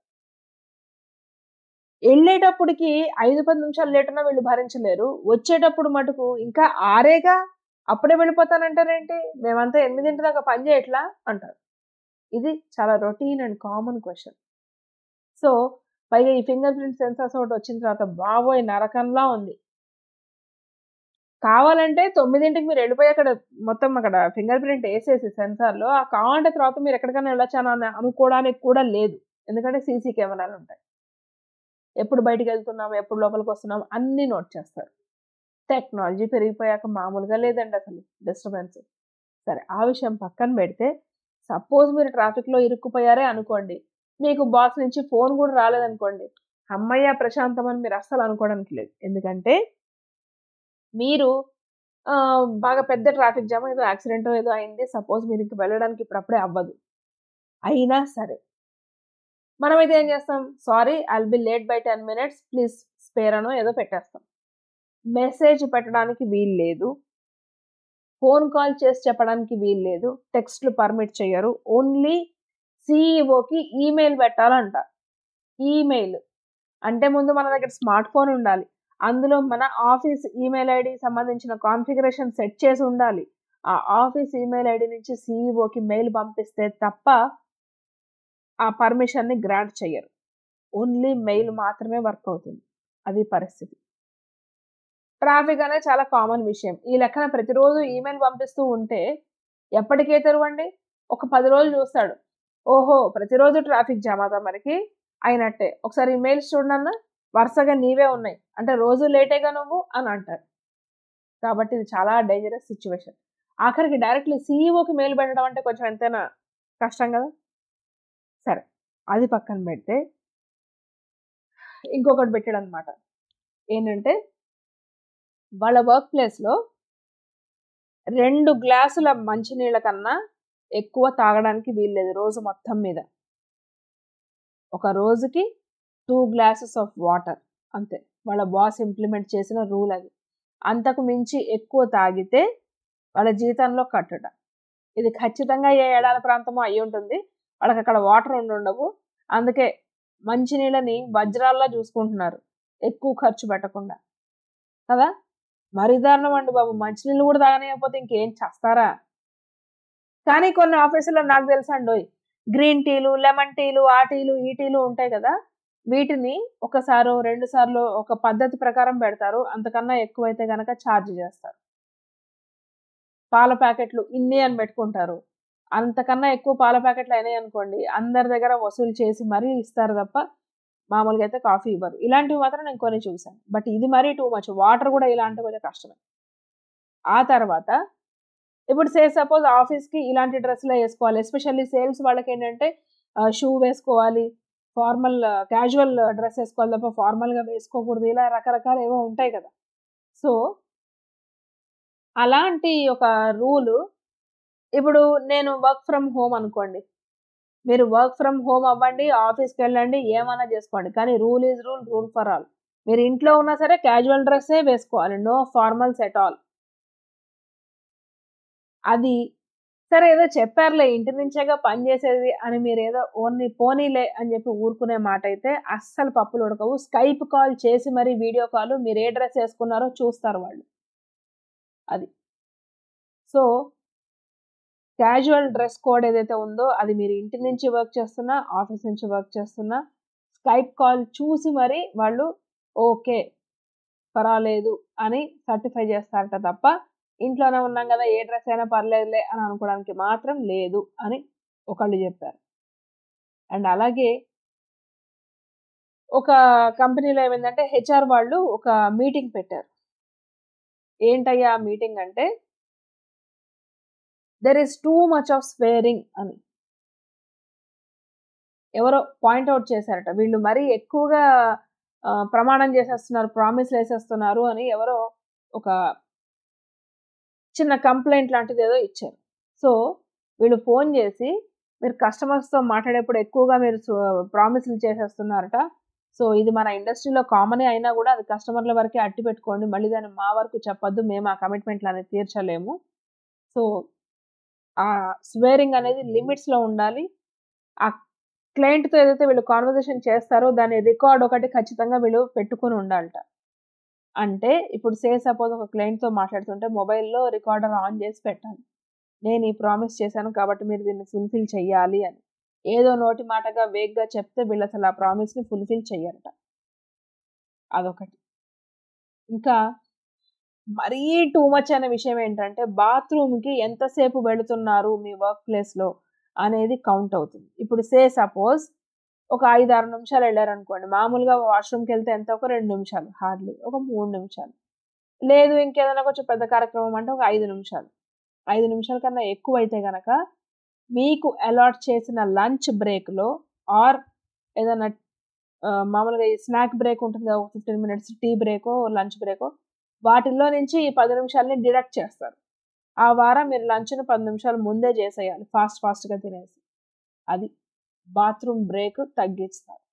వెళ్ళేటప్పటికి ఐదు పది నిమిషాలు లేట్ ఉన్నా వీళ్ళు భరించలేరు వచ్చేటప్పుడు మటుకు ఇంకా ఆరేగా అప్పుడే వెళ్ళిపోతానంటారేంటి మేమంతా ఎనిమిదింటి దాకా పని చేయట్లా అంటారు ఇది చాలా routine and common question so పైగా ఈ ఫింగర్ ప్రింట్ సెన్సార్స్ ఒకటి వచ్చిన తర్వాత బాబోయ్ నరకంలా ఉంది కావాలంటే తొమ్మిదింటికి మీరు వెళ్ళిపోయి అక్కడ మొత్తం అక్కడ ఫింగర్ ప్రింట్ వేసేసి సెన్సార్లో ఆ కావాలంటే తర్వాత మీరు ఎక్కడికైనా వెళ్ళొచ్చాను అని అనుకోవడానికి కూడా లేదు ఎందుకంటే సీసీ కెమెరాలు ఉంటాయి ఎప్పుడు బయటికి వెళ్తున్నాం ఎప్పుడు లోపలికి వస్తున్నాం అన్నీ నోట్ చేస్తారు టెక్నాలజీ పెరిగిపోయాక మామూలుగా లేదండి అసలు డిస్టర్బెన్స్ సరే ఆ విషయం పక్కన పెడితే సపోజ్ మీరు ట్రాఫిక్లో ఇరుక్కుపోయారే అనుకోండి మీకు బాస్ నుంచి ఫోన్ కూడా రాలేదనుకోండి అమ్మయ్య ప్రశాంతం అని మీరు అస్సలు అనుకోవడానికి లేదు ఎందుకంటే మీరు ఆ, బాగా పెద్ద ట్రాఫిక్ జామ్ ఏదో యాక్సిడెంట్ ఏదో అయింది సపోజ్ మీరు ఇంక వెళ్ళడానికి ఇప్పుడప్పుడే అవ్వదు అయినా సరే మనమైతే ఏం చేస్తాం sorry I'll be late by ten minutes please spare అనో ఏదో పెట్టేస్తాం మెసేజ్ పెట్టడానికి వీలు లేదు ఫోన్ కాల్ చేసి చెప్పడానికి వీలు లేదు టెక్స్ట్లు పర్మిట్ చేయరు ఓన్లీ సిఈఓకి ఈమెయిల్ పెట్టాలంట ఈమెయిల్ అంటే ముందు మన దగ్గర స్మార్ట్ ఫోన్ ఉండాలి అందులో మన ఆఫీస్ ఈమెయిల్ ఐడి సంబంధించిన కాన్ఫిగరేషన్ సెట్ చేసి ఉండాలి ఆ ఆఫీస్ ఈమెయిల్ ఐడి నుంచి సిఈఓకి మెయిల్ పంపిస్తే తప్ప ఆ పర్మిషన్ని గ్రాంట్ చేయరు ఓన్లీ మెయిల్ మాత్రమే వర్క్ అవుతుంది అది పరిస్థితి ట్రాఫిక్ అనేది చాలా కామన్ విషయం ఈ లెక్కన ప్రతిరోజు ఈమెయిల్ పంపిస్తూ ఉంటే ఎప్పటికే తెరవండి ఒక పది రోజులు చూస్తాడు ఓహో ప్రతిరోజు ట్రాఫిక్ జామ్ అవుతా మనకి అయినట్టే ఒకసారి ఈమెయిల్స్ చూడన్నా వరుసగా నీవే ఉన్నాయి అంటే రోజు లేటేగా నువ్వు అని అంటారు కాబట్టి ఇది చాలా డేంజరస్ సిచ్యువేషన్ ఆఖరికి డైరెక్ట్లీ సీఈఓకి మెయిల్ పెట్టడం అంటే కొంచెం ఎంతైనా కష్టం కదా సరే అది పక్కన పెడితే ఇంకొకటి పెట్టాడు అనమాట ఏంటంటే వాళ్ళ వర్క్ ప్లేస్లో రెండు గ్లాసుల మంచినీళ్ళ కన్నా ఎక్కువ తాగడానికి వీల్లేదు రోజు మొత్తం మీద ఒక రోజుకి టూ గ్లాసెస్ ఆఫ్ వాటర్ అంతే వాళ్ళ బాస్ ఇంప్లిమెంట్ చేసిన రూల్ అది అంతకు మించి ఎక్కువ తాగితే వాళ్ళ జీతంలో కట్టుట ఇది ఖచ్చితంగా ఏ ఏడాది ప్రాంతమో అయి ఉంటుంది వాళ్ళకి అక్కడ వాటర్ ఉండి ఉండవు అందుకే మంచినీళ్ళని వజ్రాల్లో చూసుకుంటున్నారు ఎక్కువ ఖర్చు పెట్టకుండా కదా మరి దారుణం అండి బాబు మంచినీళ్ళు కూడా తాగనియకపోతే ఇంకేం చేస్తారా కానీ కొన్ని ఆఫీసుల్లో నాకు తెలుసండి గ్రీన్ టీలు లెమన్ టీలు ఆ టీలు ఈ టీలు ఉంటాయి కదా వీటిని ఒకసారి రెండు సార్లు ఒక పద్ధతి ప్రకారం పెడతారు అంతకన్నా ఎక్కువైతే గనక ఛార్జ్ చేస్తారు పాల ప్యాకెట్లు ఇన్ని అని పెట్టుకుంటారు అంతకన్నా ఎక్కువ పాల ప్యాకెట్లు అయినాయి అనుకోండి అందరి దగ్గర వసూలు చేసి మరీ ఇస్తారు తప్ప మామూలుగా అయితే కాఫీ ఇవ్వరు ఇలాంటివి మాత్రం నేను కొన్ని చూసాను బట్ ఇది మరీ టూ మచ్ వాటర్ కూడా ఇలాంటి కొంచెం కష్టమే ఆ తర్వాత ఇప్పుడు సే సపోజ్ ఆఫీస్కి ఇలాంటి డ్రెస్సులే వేసుకోవాలి ఎస్పెషల్లీ సేల్స్ వాళ్ళకి ఏంటంటే షూ వేసుకోవాలి ఫార్మల్ క్యాజువల్ డ్రెస్ వేసుకోవాలి తప్ప ఫార్మల్గా వేసుకోకూడదు ఇలా రకరకాల ఏవో ఉంటాయి కదా సో అలాంటి ఒక రూలు ఇప్పుడు నేను వర్క్ ఫ్రమ్ హోమ్ అనుకోండి మీరు వర్క్ ఫ్రమ్ హోమ్ అవ్వండి ఆఫీస్కి వెళ్ళండి ఏమైనా చేసుకోండి కానీ rule is rule rule for all మీరు ఇంట్లో ఉన్నా సరే క్యాజువల్ డ్రెస్సే వేసుకోవాలి నో ఫార్మల్స్ ఎట్ ఆల్ అది సరే ఏదో చెప్పారులే ఇంటి నుంచేగా పని చేసేది అని మీరు ఏదో ఓన్లీ పోనీలే అని చెప్పి ఊరుకునే మాట అయితే అస్సలు పప్పులు ఉడకవు స్కైప్ కాల్ చేసి మరి వీడియో కాల్ మీరు ఏ డ్రెస్ వేసుకున్నారో చూస్తారు వాళ్ళు అది సో క్యాజువల్ డ్రెస్ కోడ్ ఏదైతే ఉందో అది మీరు ఇంటి నుంచి వర్క్ చేస్తున్నా ఆఫీస్ నుంచి వర్క్ చేస్తున్నా స్కైప్ కాల్ చూసి మరి వాళ్ళు ఓకే పర్వాలేదు అని సర్టిఫై చేస్తారట తప్ప ఇంట్లోనే ఉన్నాం కదా ఏ డ్రెస్ అయినా పర్లేదులే అని అనుకోవడానికి మాత్రం లేదు అని ఒకళ్ళు చెప్పారు అండ్ అలాగే ఒక కంపెనీలో ఏమైందంటే హెచ్ఆర్ వాళ్ళు ఒక మీటింగ్ పెట్టారు ఏంటయ్యా ఆ మీటింగ్ అంటే there is too much of swearing అని ఎవరో పాయింట్అవుట్ చేశారట వీళ్ళు మరీ ఎక్కువగా ప్రమాణం చేసేస్తున్నారు ప్రామిస్లు వేసేస్తున్నారు అని ఎవరో ఒక చిన్న కంప్లైంట్ లాంటిది ఏదో ఇచ్చారు సో వీళ్ళు ఫోన్ చేసి మీరు కస్టమర్స్తో మాట్లాడేప్పుడు ఎక్కువగా మీరు ప్రామిస్లు చేసేస్తున్నారట సో ఇది మన ఇండస్ట్రీలో కామనే అయినా కూడా అది కస్టమర్ల వరకే అట్టి పెట్టుకోండి మళ్ళీ దాన్ని మా వరకు చెప్పొద్దు మేము ఆ కమిట్మెంట్లు అనేది తీర్చలేము సో ఆ స్వేరింగ్ అనేది లిమిట్స్లో ఉండాలి ఆ క్లయింట్తో ఏదైతే వీళ్ళు కాన్వర్జేషన్ చేస్తారో దాని రికార్డ్ ఒకటి ఖచ్చితంగా వీళ్ళు పెట్టుకుని ఉండాలట అంటే ఇప్పుడు సే సపోజ్ ఒక క్లయింట్తో మాట్లాడుతుంటే మొబైల్లో రికార్డర్ ఆన్ చేసి పెట్టాలి నేను ఈ ప్రామిస్ చేశాను కాబట్టి మీరు దీన్ని ఫుల్ఫిల్ చెయ్యాలి అని ఏదో నోటి మాటగా వేగ్గా చెప్తే వీళ్ళు అసలు ఆ ప్రామిస్ని ఫుల్ఫిల్ చెయ్యారట అదొకటి ఇంకా మరీ టూ మచ్ అనే విషయం ఏంటంటే బాత్రూమ్కి ఎంతసేపు వెళుతున్నారు మీ వర్క్ ప్లేస్లో అనేది కౌంట్ అవుతుంది ఇప్పుడు సే సపోజ్ ఒక ఐదు ఆరు నిమిషాలు వెళ్ళారనుకోండి మామూలుగా వాష్రూమ్కి వెళ్తే ఎంత ఒక రెండు నిమిషాలు హార్డ్లీ ఒక మూడు నిమిషాలు లేదు ఇంకేదైనా కొంచెం పెద్ద కార్యక్రమం అంటే ఒక ఐదు నిమిషాలు ఐదు నిమిషాల కన్నా ఎక్కువ అయితే గనక మీకు అలాట్ చేసిన లంచ్ బ్రేక్లో ఆర్ ఏదైనా ఆ, మామూలుగా ఈ స్నాక్ బ్రేక్ ఉంటుంది కదా ఫిఫ్టీన్ మినిట్స్ టీ బ్రేకో లంచ్ బ్రేకో వాటిల్లో నుంచి ఈ పది నిమిషాలని డిడక్ట్ చేస్తారు ఆ వారం మీరు లంచ్ని పది నిమిషాలు ముందే చేసేయాలి ఫాస్ట్ ఫాస్ట్గా తినేసి అది బాత్రూమ్ బ్రేక్ తగ్గిస్తారు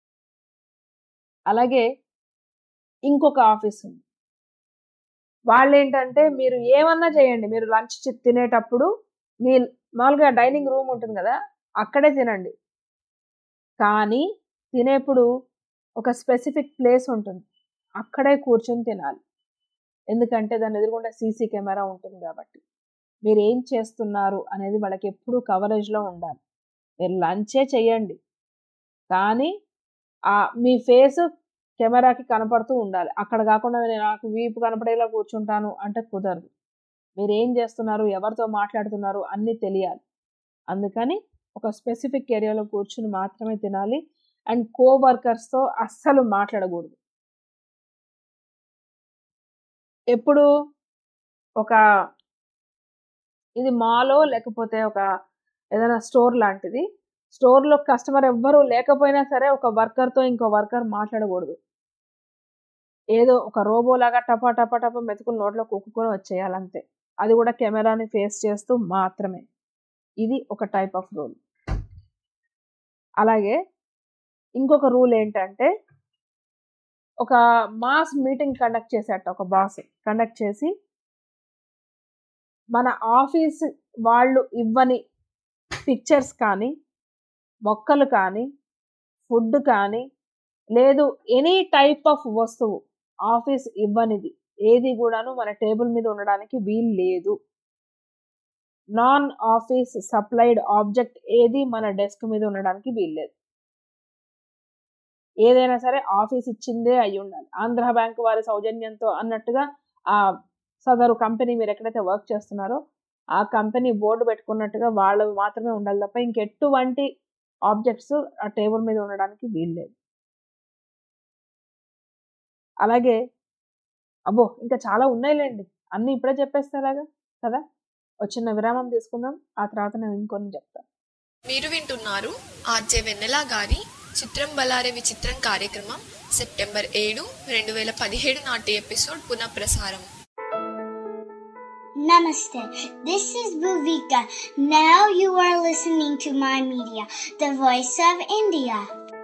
అలాగే ఇంకొక ఆఫీస్ ఉంది వాళ్ళు ఏంటంటే మీరు ఏమన్నా చేయండి మీరు లంచ్ తినేటప్పుడు మీ మామూలుగా డైనింగ్ రూమ్ ఉంటుంది కదా అక్కడే తినండి కానీ తినేప్పుడు ఒక స్పెసిఫిక్ ప్లేస్ ఉంటుంది అక్కడే కూర్చొని తినాలి ఎందుకంటే దాని ఎదురుగుండా సీసీ కెమెరా ఉంటుంది కాబట్టి మీరు ఏం చేస్తున్నారు అనేది వాళ్ళకి ఎప్పుడూ కవరేజ్లో ఉండాలి మీరు లంచే చేయండి కానీ ఆ మీ ఫేస్ కెమెరాకి కనపడుతూ ఉండాలి అక్కడ కాకుండా నేను నాకు వీపు కనపడేలా కూర్చుంటాను అంటే కుదరదు మీరు ఏం చేస్తున్నారు ఎవరితో మాట్లాడుతున్నారు అన్నీ తెలియాలి అందుకని ఒక స్పెసిఫిక్ ఏరియాలో కూర్చుని మాత్రమే తినాలి అండ్ కో వర్కర్స్తో అస్సలు మాట్లాడకూడదు ఎప్పుడు ఒక ఇది మాలో లేకపోతే ఒక ఏదైనా స్టోర్ లాంటిది స్టోర్లో కస్టమర్ ఎవ్వరూ లేకపోయినా సరే ఒక వర్కర్తో ఇంకో వర్కర్ మాట్లాడకూడదు ఏదో ఒక రోబో లాగా టపా టపా టపా మెతుకులు నోట్లో కుక్కుకొని వచ్చేయాలి అంతే అది కూడా కెమెరాని ఫేస్ చేస్తూ మాత్రమే ఇది ఒక టైప్ ఆఫ్ రూల్ అలాగే ఇంకొక రూల్ ఏంటంటే ఒక మాస్ మీటింగ్ కండక్ట్ చేసేట ఒక బాస్ కండక్ట్ చేసి మన ఆఫీస్ వాళ్ళు ఇవ్వని పిక్చర్స్ కానీ మొక్కలు కానీ ఫుడ్ కానీ లేదు ఎనీ టైప్ ఆఫ్ వస్తువు ఆఫీస్ ఇవ్వనిది ఏది కూడాను మన టేబుల్ మీద ఉండడానికి వీలు లేదు నాన్ ఆఫీస్ సప్లైడ్ ఆబ్జెక్ట్ ఏది మన డెస్క్ మీద ఉండడానికి వీల్లేదు ఏదైనా సరే ఆఫీస్ ఇచ్చిందే అయి ఉండాలి ఆంధ్ర బ్యాంక్ వారి సౌజన్యంతో అన్నట్టుగా ఆ సదరు కంపెనీ మీరు ఎక్కడైతే వర్క్ చేస్తున్నారో ఆ కంపెనీ బోర్డు పెట్టుకున్నట్టుగా వాళ్ళవి మాత్రమే ఉండాలి తప్ప ఇంకెటువంటి ఆబ్జెక్ట్స్ ఆ టేబుల్ మీద ఉండడానికి వీల్లేదు అలాగే అబ్బో ఇంకా చాలా ఉన్నాయిలేండి అన్నీ ఇప్పుడే చెప్పేస్తారాగా కదా ఒక చిన్న విరామం తీసుకుందాం ఆ తర్వాత నేను ఇంకొన్ని చెప్తాను మీరు వింటున్నారు ఆర్జే వెన్నెల గారి చిత్రం బలారే విచిత్రం కార్యక్రమం సెప్టెంబర్ ఏడు రెండు వేల పదిహేడు నాటి ఎపిసోడ్ పునఃప్రసారం Namaste. This is Bhuvika. Now you are listening to my media, the voice of India.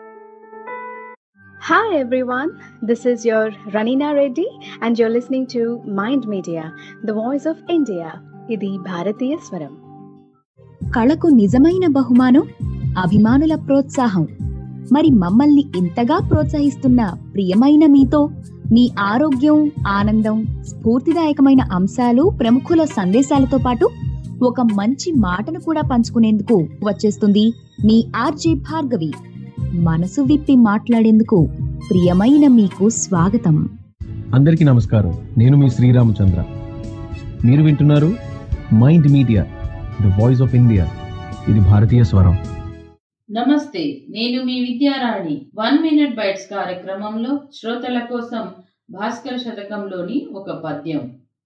Hi everyone, this is your Ranina Reddy and you're listening to Mind Media, the voice of India. ఇది భారతీయ స్వరం కళకు నిజమైన బహుమానం అభిమానుల ప్రోత్సాహం మరి మమ్మల్ని ఇంతగా ప్రోత్సహిస్తున్న ప్రియమైన మీతో మీ ఆరోగ్యం ఆనందం స్ఫూర్తిదాయకమైన అంశాలు ప్రముఖుల సందేశాలతో పాటు ఒక మంచి మాటను కూడా పంచుకునేందుకు వచ్చేస్తుంది మీ ఆర్జే భార్గవి మనసు విప్పి మాట్లాడేందుకు ప్రియమైన మీకు స్వాగతం అందరికీ నమస్కారం నేను మీ శ్రీరామచంద్ర మీరు వింటున్నారు Mind Media the voice of India ఇది భారతీయ స్వరం నమస్తే నేను మీ విద్యారాణి వన్ మినిట్ బైట్స్ కార్యక్రమంలో శ్రోతల కోసం భాస్కర శతకంలోని ఒక పద్యం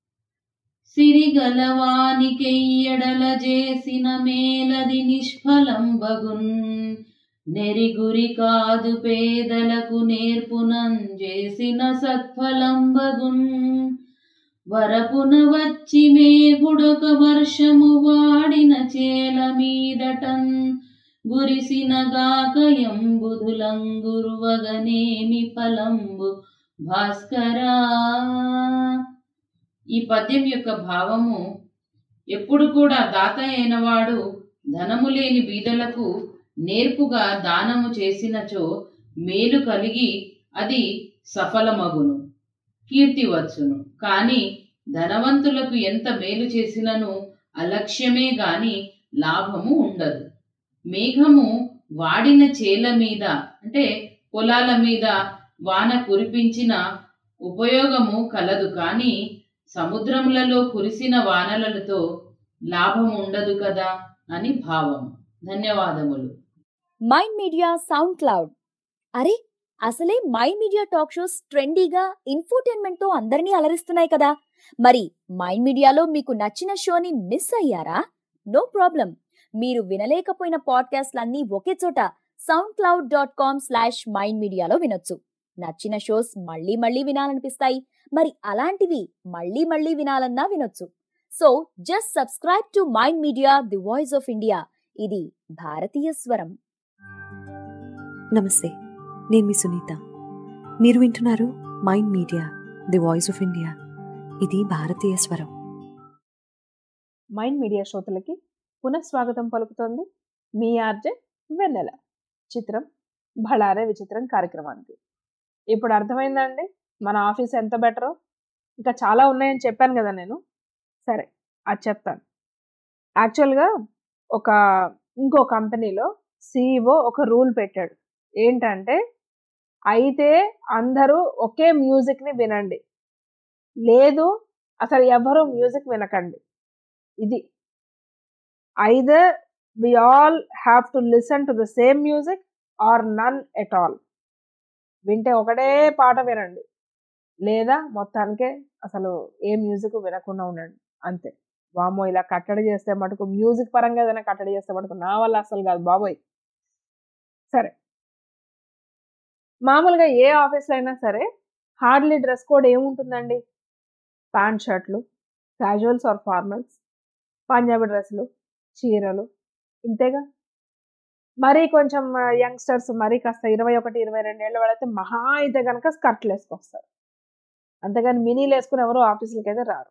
సిరిగలవానికెయ్యడల చేసిన మేలది నిష్ఫలం బగున్ నెరిగురి కాదు పేదలకు నేర్పునం చేసిన సత్ఫలం బగున్ వరపున వచ్చి మేఘుడొక వర్షము వాడిన చేల మీదటన్ గురిసిన గాకయంబుధులంగురువగనేమి ఫలంబు భాస్కరా ఈ పద్యం యొక్క భావము ఎప్పుడు కూడా దాత అయినవాడు ధనము లేని బీదలకు నేర్పుగా దానము చేసినచో మేలు కలిగి అది సఫలమగును కీర్తి వచ్చును కానీ ధనవంతులకు ఎంత మేలు చేసినను అలక్ష్యమే గాని లాభము ఉండదు మేఘము వాడిన చేల మీద అంటే పొలాల మీద వాన కురిపించిన ఉపయోగము కలదు కానీ సముద్రములలో కురిసిన వానలతో లాభం ఉండదు కదా అని భావం ధన్యవాదములు మైండ్ మీడియా సౌండ్ క్లౌడ్ అరే అసలే మైండ్ మీడియా టాక్ షోస్ ట్రెండీగా ఇన్ఫోటైన్మెంట్ తో అందరినీ అలరిస్తున్నాయి కదా మరి మైండ్ మీడియాలో మీకు నచ్చిన షోని మిస్ అయ్యారా నో ప్రాబ్లం మీరు వినలేకపోయిన పాడ్కాస్ట్లన్నీ ఒకే చోట SoundCloud dot com slash Mind మీడియాలో వినొచ్చు నచ్చిన షోస్ మళ్ళీ మళ్ళీ వినాలనిపిస్తాయి మరి అలాంటివి మళ్ళీ మళ్ళీ వినాలన్నా వినొచ్చు so just subscribe to Mind Media the voice of India ఇది భారతీయ స్వరం నమస్తే నేను మీ సునీత మీరు వింటున్నారు Mind Media the voice of India ఇది భారతీయ స్వరం మైండ్ మీడియా శ్రోతలకి పునఃస్వాగతం పలుకుతోంది మీ ఆర్జే వెన్నెల చిత్రం భళారే విచిత్రం కార్యక్రమానికి ఇప్పుడు అర్థమైందండి మన ఆఫీస్ ఎంత బెటరో ఇంకా చాలా ఉన్నాయని చెప్పాను కదా నేను సరే అది చెప్తాను యాక్చువల్గా ఒక ఇంకో కంపెనీలో సిఇఓ ఒక రూల్ పెట్టాడు ఏంటంటే అయితే అందరూ ఒకే మ్యూజిక్ని వినండి లేదు అసలు ఎవరు మ్యూజిక్ వినకండి ఇది either we all have to listen to the same music or none at all వింటే ఒకటే పాట వినండి లేదా మొత్తానికే అసలు ఏ మ్యూజిక్ వినకుండా ఉండండి అంతే వామో ఇలా కట్టడి చేస్తే మటుకు మ్యూజిక్ పరంగా ఏదైనా కట్టడి చేస్తే మటుకు నా వల్ల అసలు కాదు బాబోయ్ సరే మామూలుగా ఏ ఆఫీస్లో అయినా సరే హార్డ్లీ డ్రెస్ కోడ్ ఏముంటుందండి ప్యాంట్ షర్ట్లు క్యాజువల్స్ ఆర్ ఫార్మల్స్ పంజాబీ డ్రెస్సులు చీరలు ఇంతేగా మరీ కొంచెం యంగ్స్టర్స్ మరీ కాస్త ఇరవై ఒకటి ఇరవై రెండు ఏళ్ళ వాళ్ళైతే మహా అయితే కనుక స్కర్ట్లు వేసుకొస్తారు అంతేగాని మినీలు వేసుకుని ఎవరు ఆఫీసులకి అయితే రారు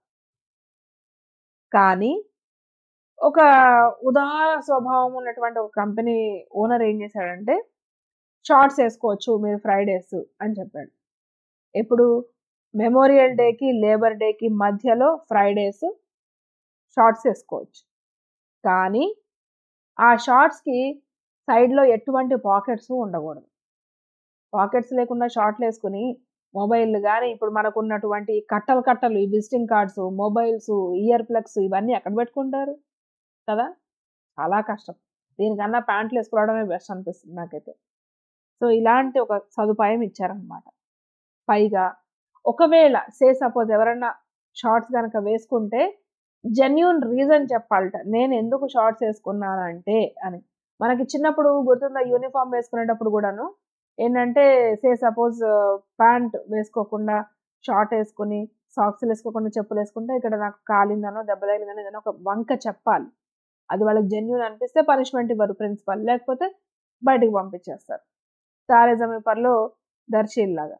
కానీ ఒక ఉదార స్వభావం ఉన్నటువంటి ఒక కంపెనీ ఓనర్ ఏం చేశాడంటే షార్ట్స్ వేసుకోవచ్చు మీరు ఫ్రైడేస్ అని చెప్పాడు ఎప్పుడు మెమోరియల్ డేకి లేబర్ డేకి మధ్యలో ఫ్రైడేస్ షార్ట్స్ వేసుకోవచ్చు కానీ ఆ షార్ట్స్కి సైడ్లో ఎటువంటి పాకెట్స్ ఉండకూడదు పాకెట్స్ లేకుండా షార్ట్లు వేసుకుని మొబైల్ కానీ ఇప్పుడు మనకు ఉన్నటువంటి కట్టలు కట్టలు ఈ visiting cards mobiles ear plugs ఇవన్నీ ఎక్కడ పెట్టుకుంటారు కదా చాలా కష్టం దీనికన్నా ప్యాంట్లు వేసుకోవడమే బెస్ట్ అనిపిస్తుంది నాకైతే సో ఇలాంటి ఒక సదుపాయం ఇచ్చారనమాట పైగా ఒకవేళ సే సపోజ్ ఎవరన్నా షార్ట్స్ కనుక వేసుకుంటే జెన్యున్ రీజన్ చెప్పాలట నేను ఎందుకు షార్ట్స్ వేసుకున్నానంటే అని మనకి చిన్నప్పుడు గుర్తుందా యూనిఫామ్ వేసుకునేటప్పుడు కూడాను ఏంటంటే సే సపోజ్ ప్యాంట్ వేసుకోకుండా షార్ట్ వేసుకుని సాక్స్ వేసుకోకుండా చెప్పులు వేసుకుంటే ఇక్కడ నాకు కాలిందనో దెబ్బ తగిలిందనో ఏదైనా ఒక వంక చెప్పాలి అది వాళ్ళకి జెన్యున్ అనిపిస్తే పనిష్మెంట్ ఇవ్వరు ప్రిన్సిపల్ లేకపోతే బయటికి పంపించేస్తారు తారే జమీపర్లో దర్శీల్లాగా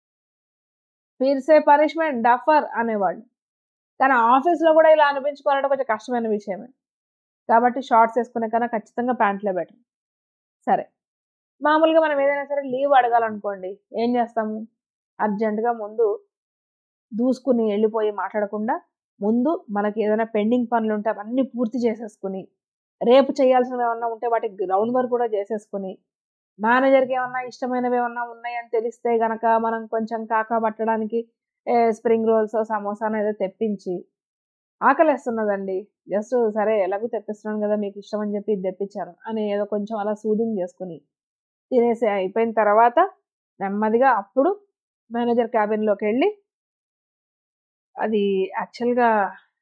పీర్సే పనిష్మెంట్ డఫర్ అనేవాళ్ళు కానీ ఆఫీస్లో కూడా ఇలా అనిపించుకోవాలంటే కొంచెం కష్టమైన విషయమే కాబట్టి షార్ట్స్ వేసుకునే కన్నా ఖచ్చితంగా ప్యాంట్లే బెటర్ సరే మామూలుగా మనం ఏదైనా సరే లీవ్ అడగాలనుకోండి ఏం చేస్తాము అర్జెంటుగా ముందు దూసుకుని వెళ్ళిపోయి మాట్లాడకుండా ముందు మనకి ఏదైనా పెండింగ్ పనులు ఉంటే అవన్నీ పూర్తి చేసేసుకుని రేపు చేయాల్సినవి ఏమన్నా ఉంటే వాటికి గ్రౌండ్ వర్క్ కూడా చేసేసుకుని మేనేజర్కి ఏమన్నా ఇష్టమైనవి ఏమన్నా ఉన్నాయని తెలిస్తే గనక మనం కొంచెం కాకా పట్టడానికి స్ప్రింగ్ రోల్స్ సమోసాను ఏదో తెప్పించి ఆకలిస్తున్నదండి జస్ట్ సరే ఎలాగో తెప్పిస్తున్నాను కదా మీకు ఇష్టం అని చెప్పి ఇది తెప్పించాను అని ఏదో కొంచెం అలా సూదింగ్ చేసుకుని తినేసి అయిపోయిన తర్వాత నెమ్మదిగా అప్పుడు మేనేజర్ క్యాబిన్లోకి వెళ్ళి అది యాక్చువల్గా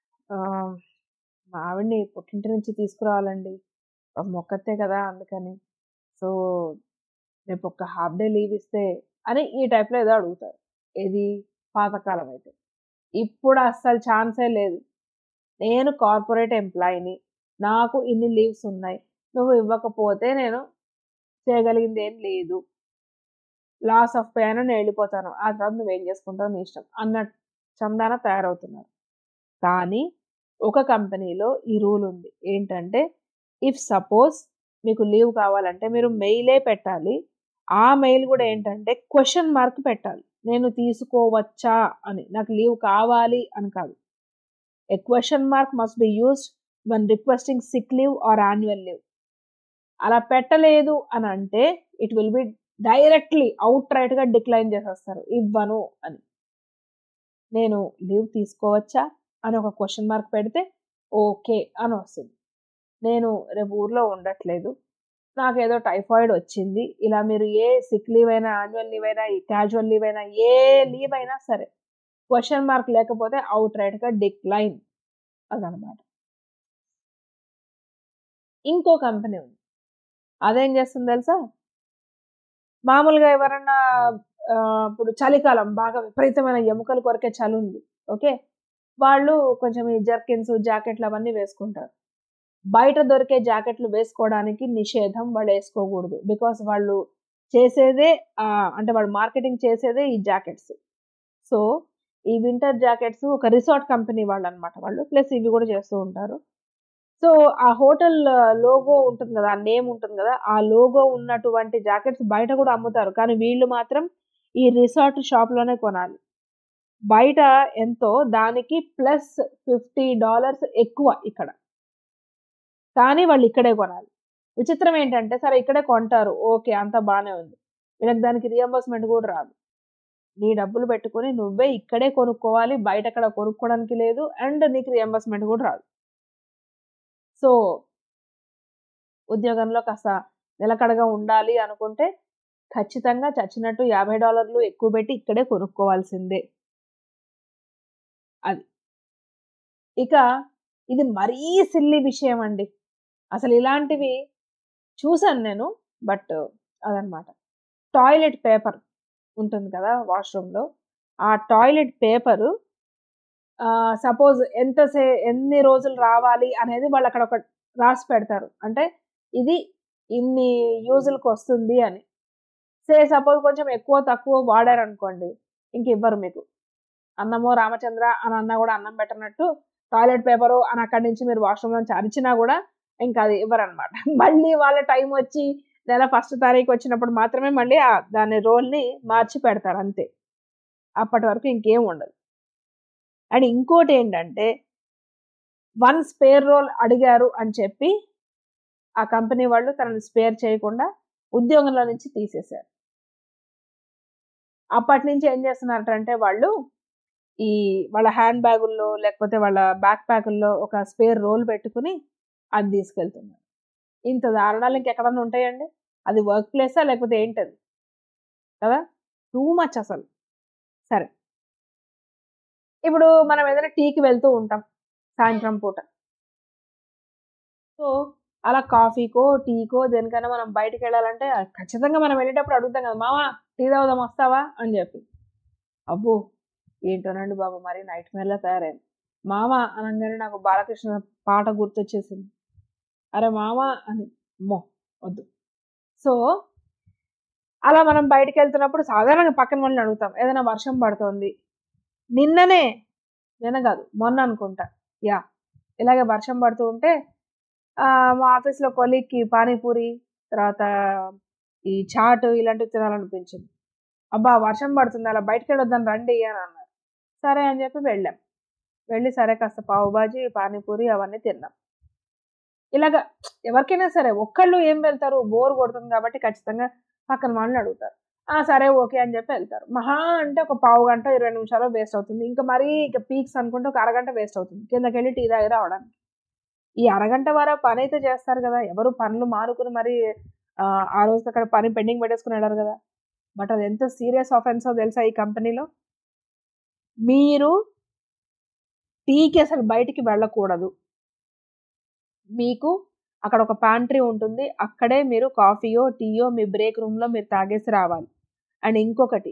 మా ఆవిడ్ని పుట్టింటి నుంచి తీసుకురావాలండి మొక్కతే కదా అందుకని సో రేపు ఒక హాఫ్ డే లీవ్ ఇస్తే అని ఈ టైప్లో ఏదో అడుగుతారు ఏది పాతకాలం అయితే ఇప్పుడు అస్సలు ఛాన్సే లేదు నేను కార్పొరేట్ ఎంప్లాయీని నాకు ఇన్ని లీవ్స్ ఉన్నాయి నువ్వు ఇవ్వకపోతే నేను చేయగలిగింది ఏం లేదు లాస్ ఆఫ్ పే అని నేను వెళ్ళిపోతాను ఆ తర్వాత నువ్వేం చేసుకుంటావు నీ ఇష్టం అన్న చందాన తయారవుతున్నారు కానీ ఒక కంపెనీలో ఈ రూల్ ఉంది ఏంటంటే ఇఫ్ సపోజ్ మీకు లీవ్ కావాలంటే మీరు మెయిలే పెట్టాలి ఆ మెయిల్ కూడా ఏంటంటే క్వశ్చన్ మార్క్ పెట్టాలి నేను తీసుకోవచ్చా అని నాకు లీవ్ కావాలి అని కాదు a question mark must be used one requesting sick leave or annual leave అలా పెట్టలేదు అని అంటే it will be directly out రైట్గా డిక్లైన్ చేసేస్తారు ఇవ్వను అని నేను లీవ్ తీసుకోవచ్చా అని ఒక క్వశ్చన్ మార్క్ పెడితే ఓకే అని వస్తుంది నేను రేపు ఊర్లో ఉండట్లేదు నాకు ఏదో టైఫాయిడ్ వచ్చింది ఇలా మీరు ఏ సిక్ లీవ్ అయినా యాన్యువల్ లీవ్ అయినా క్యాజువల్ లీవ్ అయినా ఏ లీవ్ అయినా సరే క్వశ్చన్ మార్క్ లేకపోతే అవుట్ రైట్గా డిక్లైన్ అదనమాట ఇంకో కంపెనీ ఉంది అదేం చేస్తుంది తెలుసా మామూలుగా ఎవరన్నా ఆ, ఇప్పుడు చలికాలం బాగా విపరీతమైన ఎముకలు కొరికే చలి ఉంది ఓకే వాళ్ళు కొంచెం ఈ జర్కిన్స్ జాకెట్లు అవన్నీ వేసుకుంటారు బయట దొరికే జాకెట్లు వేసుకోవడానికి నిషేధం వాళ్ళు వేసుకోకూడదు బికాస్ వాళ్ళు చేసేదే ఆ, అంటే వాళ్ళు మార్కెటింగ్ చేసేదే ఈ జాకెట్స్ సో ఈ వింటర్ జాకెట్స్ ఒక రిసార్ట్ కంపెనీ వాళ్ళు అనమాట వాళ్ళు ప్లస్ ఇవి కూడా చేస్తూ ఉంటారు సో ఆ హోటల్ లోగో ఉంటుంది కదా ఆ నేమ్ ఉంటుంది కదా ఆ లోగో ఉన్నటువంటి జాకెట్స్ బయట కూడా అమ్ముతారు కానీ వీళ్ళు మాత్రం ఈ రిసార్ట్ షాప్లోనే కొనాలి బయట ఎంతో దానికి ప్లస్ ఫిఫ్టీ డాలర్స్ ఎక్కువ ఇక్కడ కానీ వాళ్ళు ఇక్కడే కొనాలి విచిత్రం ఏంటంటే సరే ఇక్కడే కొంటారు ఓకే అంత బాగానే ఉంది వీళ్ళకి దానికి రియంబర్స్మెంట్ కూడా రాదు నీ డబ్బులు పెట్టుకొని నువ్వే ఇక్కడే కొనుక్కోవాలి బయట అక్కడ కొనుక్కోవడానికి లేదు అండ్ నీకు రియంబర్స్మెంట్ కూడా రాదు సో ఉద్యోగంలో కాస్త నిలకడగా ఉండాలి అనుకుంటే ఖచ్చితంగా చచ్చినట్టు యాభై డాలర్లు ఎక్కువ పెట్టి ఇక్కడే కొనుక్కోవాల్సిందే అది ఇక ఇది మరీ సిల్లి విషయం అండి అసలు ఇలాంటివి చూసాను నేను బట్ అదనమాట టాయిలెట్ పేపర్ ఉంటుంది కదా వాష్రూమ్లో ఆ టాయిలెట్ పేపరు సపోజ్ ఎంతసే ఎన్ని రోజులు రావాలి అనేది వాళ్ళు అక్కడ ఒక రాసి పెడతారు అంటే ఇది ఇన్ని యూజులకు వస్తుంది అని సే సపోజ్ కొంచెం ఎక్కువ తక్కువ వాడారు అనుకోండి ఇంక ఇవ్వరు మీకు అన్నమో రామచంద్ర అని అన్నా కూడా అన్నం పెట్టనట్టు టాయిలెట్ పేపరు అని అక్కడి నుంచి మీరు వాష్రూమ్లో నుంచి అరిచినా కూడా ఇంకా అది ఇవ్వరనమాట మళ్ళీ వాళ్ళ టైం వచ్చి నెల ఫస్ట్ తారీఖు వచ్చినప్పుడు మాత్రమే మళ్ళీ ఆ దాని రోల్ని మార్చి పెడతారు అంతే అప్పటి వరకు ఇంకేం ఉండదు అండ్ ఇంకోటి ఏంటంటే వన్ స్పేర్ రోల్ అడిగారు అని చెప్పి ఆ కంపెనీ వాళ్ళు తనని స్పేర్ చేయకుండా ఉద్యోగంలో నుంచి తీసేశారు అప్పటి నుంచి ఏం చేస్తున్నారంటే వాళ్ళు ఈ వాళ్ళ హ్యాండ్ బ్యాగుల్లో లేకపోతే వాళ్ళ బ్యాక్ ప్యాకుల్లో ఒక స్పేర్ రోల్ పెట్టుకుని అది తీసుకెళ్తున్నారు ఇంత దారుణాలు ఇంకెక్కడన్నా ఉంటాయండి అది వర్క్ ప్లేసా లేకపోతే ఏంటది కదా టూ మచ్ అసలు సరే ఇప్పుడు మనం ఏదైనా టీకి వెళ్తూ ఉంటాం సాయంత్రం పూట సో అలా కాఫీకో టీకో దేనికైనా మనం బయటికి వెళ్ళాలంటే ఖచ్చితంగా మనం వెళ్ళేటప్పుడు అడుగుతాం కదా మావా టీ తాగుదాం వస్తావా అని చెప్పి అబ్బో ఏంటోనండి బాబు మరి నైట్ మేర్లా తయారైంది మామ అనగానే నాకు బాలకృష్ణ పాట గుర్తొచ్చేసింది అరే మామ అని అమ్మో వద్దు సో అలా మనం బయటికి వెళ్తున్నప్పుడు సాధారణంగా పక్కన వాళ్ళని అడుగుతాం ఏదైనా వర్షం పడుతోంది నిన్ననే నిన్న కాదు మొన్న అనుకుంటా యా ఇలాగే వర్షం పడుతూ ఉంటే ఆ, మా ఆఫీస్లో కొలీగ్కి పానీపూరి తర్వాత ఈ చాట్ ఇలాంటివి తినాలనిపించింది అబ్బా వర్షం పడుతుంది అలా బయటకు వెళ్ళొద్దాం రండి అని అన్నారు సరే అని చెప్పి వెళ్ళాం వెళ్ళి సరే కాస్త పావు బాజీ పానీపూరి అవన్నీ తిన్నాం ఇలాగ ఎవరికైనా సరే ఒక్కళ్ళు ఏం వెళ్తారు బోర్ కొడుతుంది కాబట్టి ఖచ్చితంగా పక్కన వాళ్ళని అడుగుతారు ఆ సరే ఓకే అని చెప్పి వెళ్తారు మహా అంటే ఒక పావు గంట ఇరవై నిమిషాలు వేస్ట్ అవుతుంది ఇంకా మరీ ఇక పీక్స్ అనుకుంటే ఒక అరగంట వేస్ట్ అవుతుంది కిందకి వెళ్ళి టీ తాగి రావడానికి ఈ అరగంట వర పని అయితే చేస్తారు కదా ఎవరు పనులు మానుకుని మరి ఆ, ఆ రోజు అక్కడ పని పెండింగ్ పెట్టేసుకుని వెళ్ళారు కదా బట్ అది ఎంత సీరియస్ ఆఫెన్సో తెలుసా ఈ కంపెనీలో మీరు టీకి అసలు బయటికి వెళ్ళకూడదు మీకు అక్కడ ఒక ప్యాంట్రీ ఉంటుంది అక్కడే మీరు కాఫీయో టీయో మీ బ్రేక్ రూమ్లో మీరు తాగేసి రావాలి అండ్ ఇంకొకటి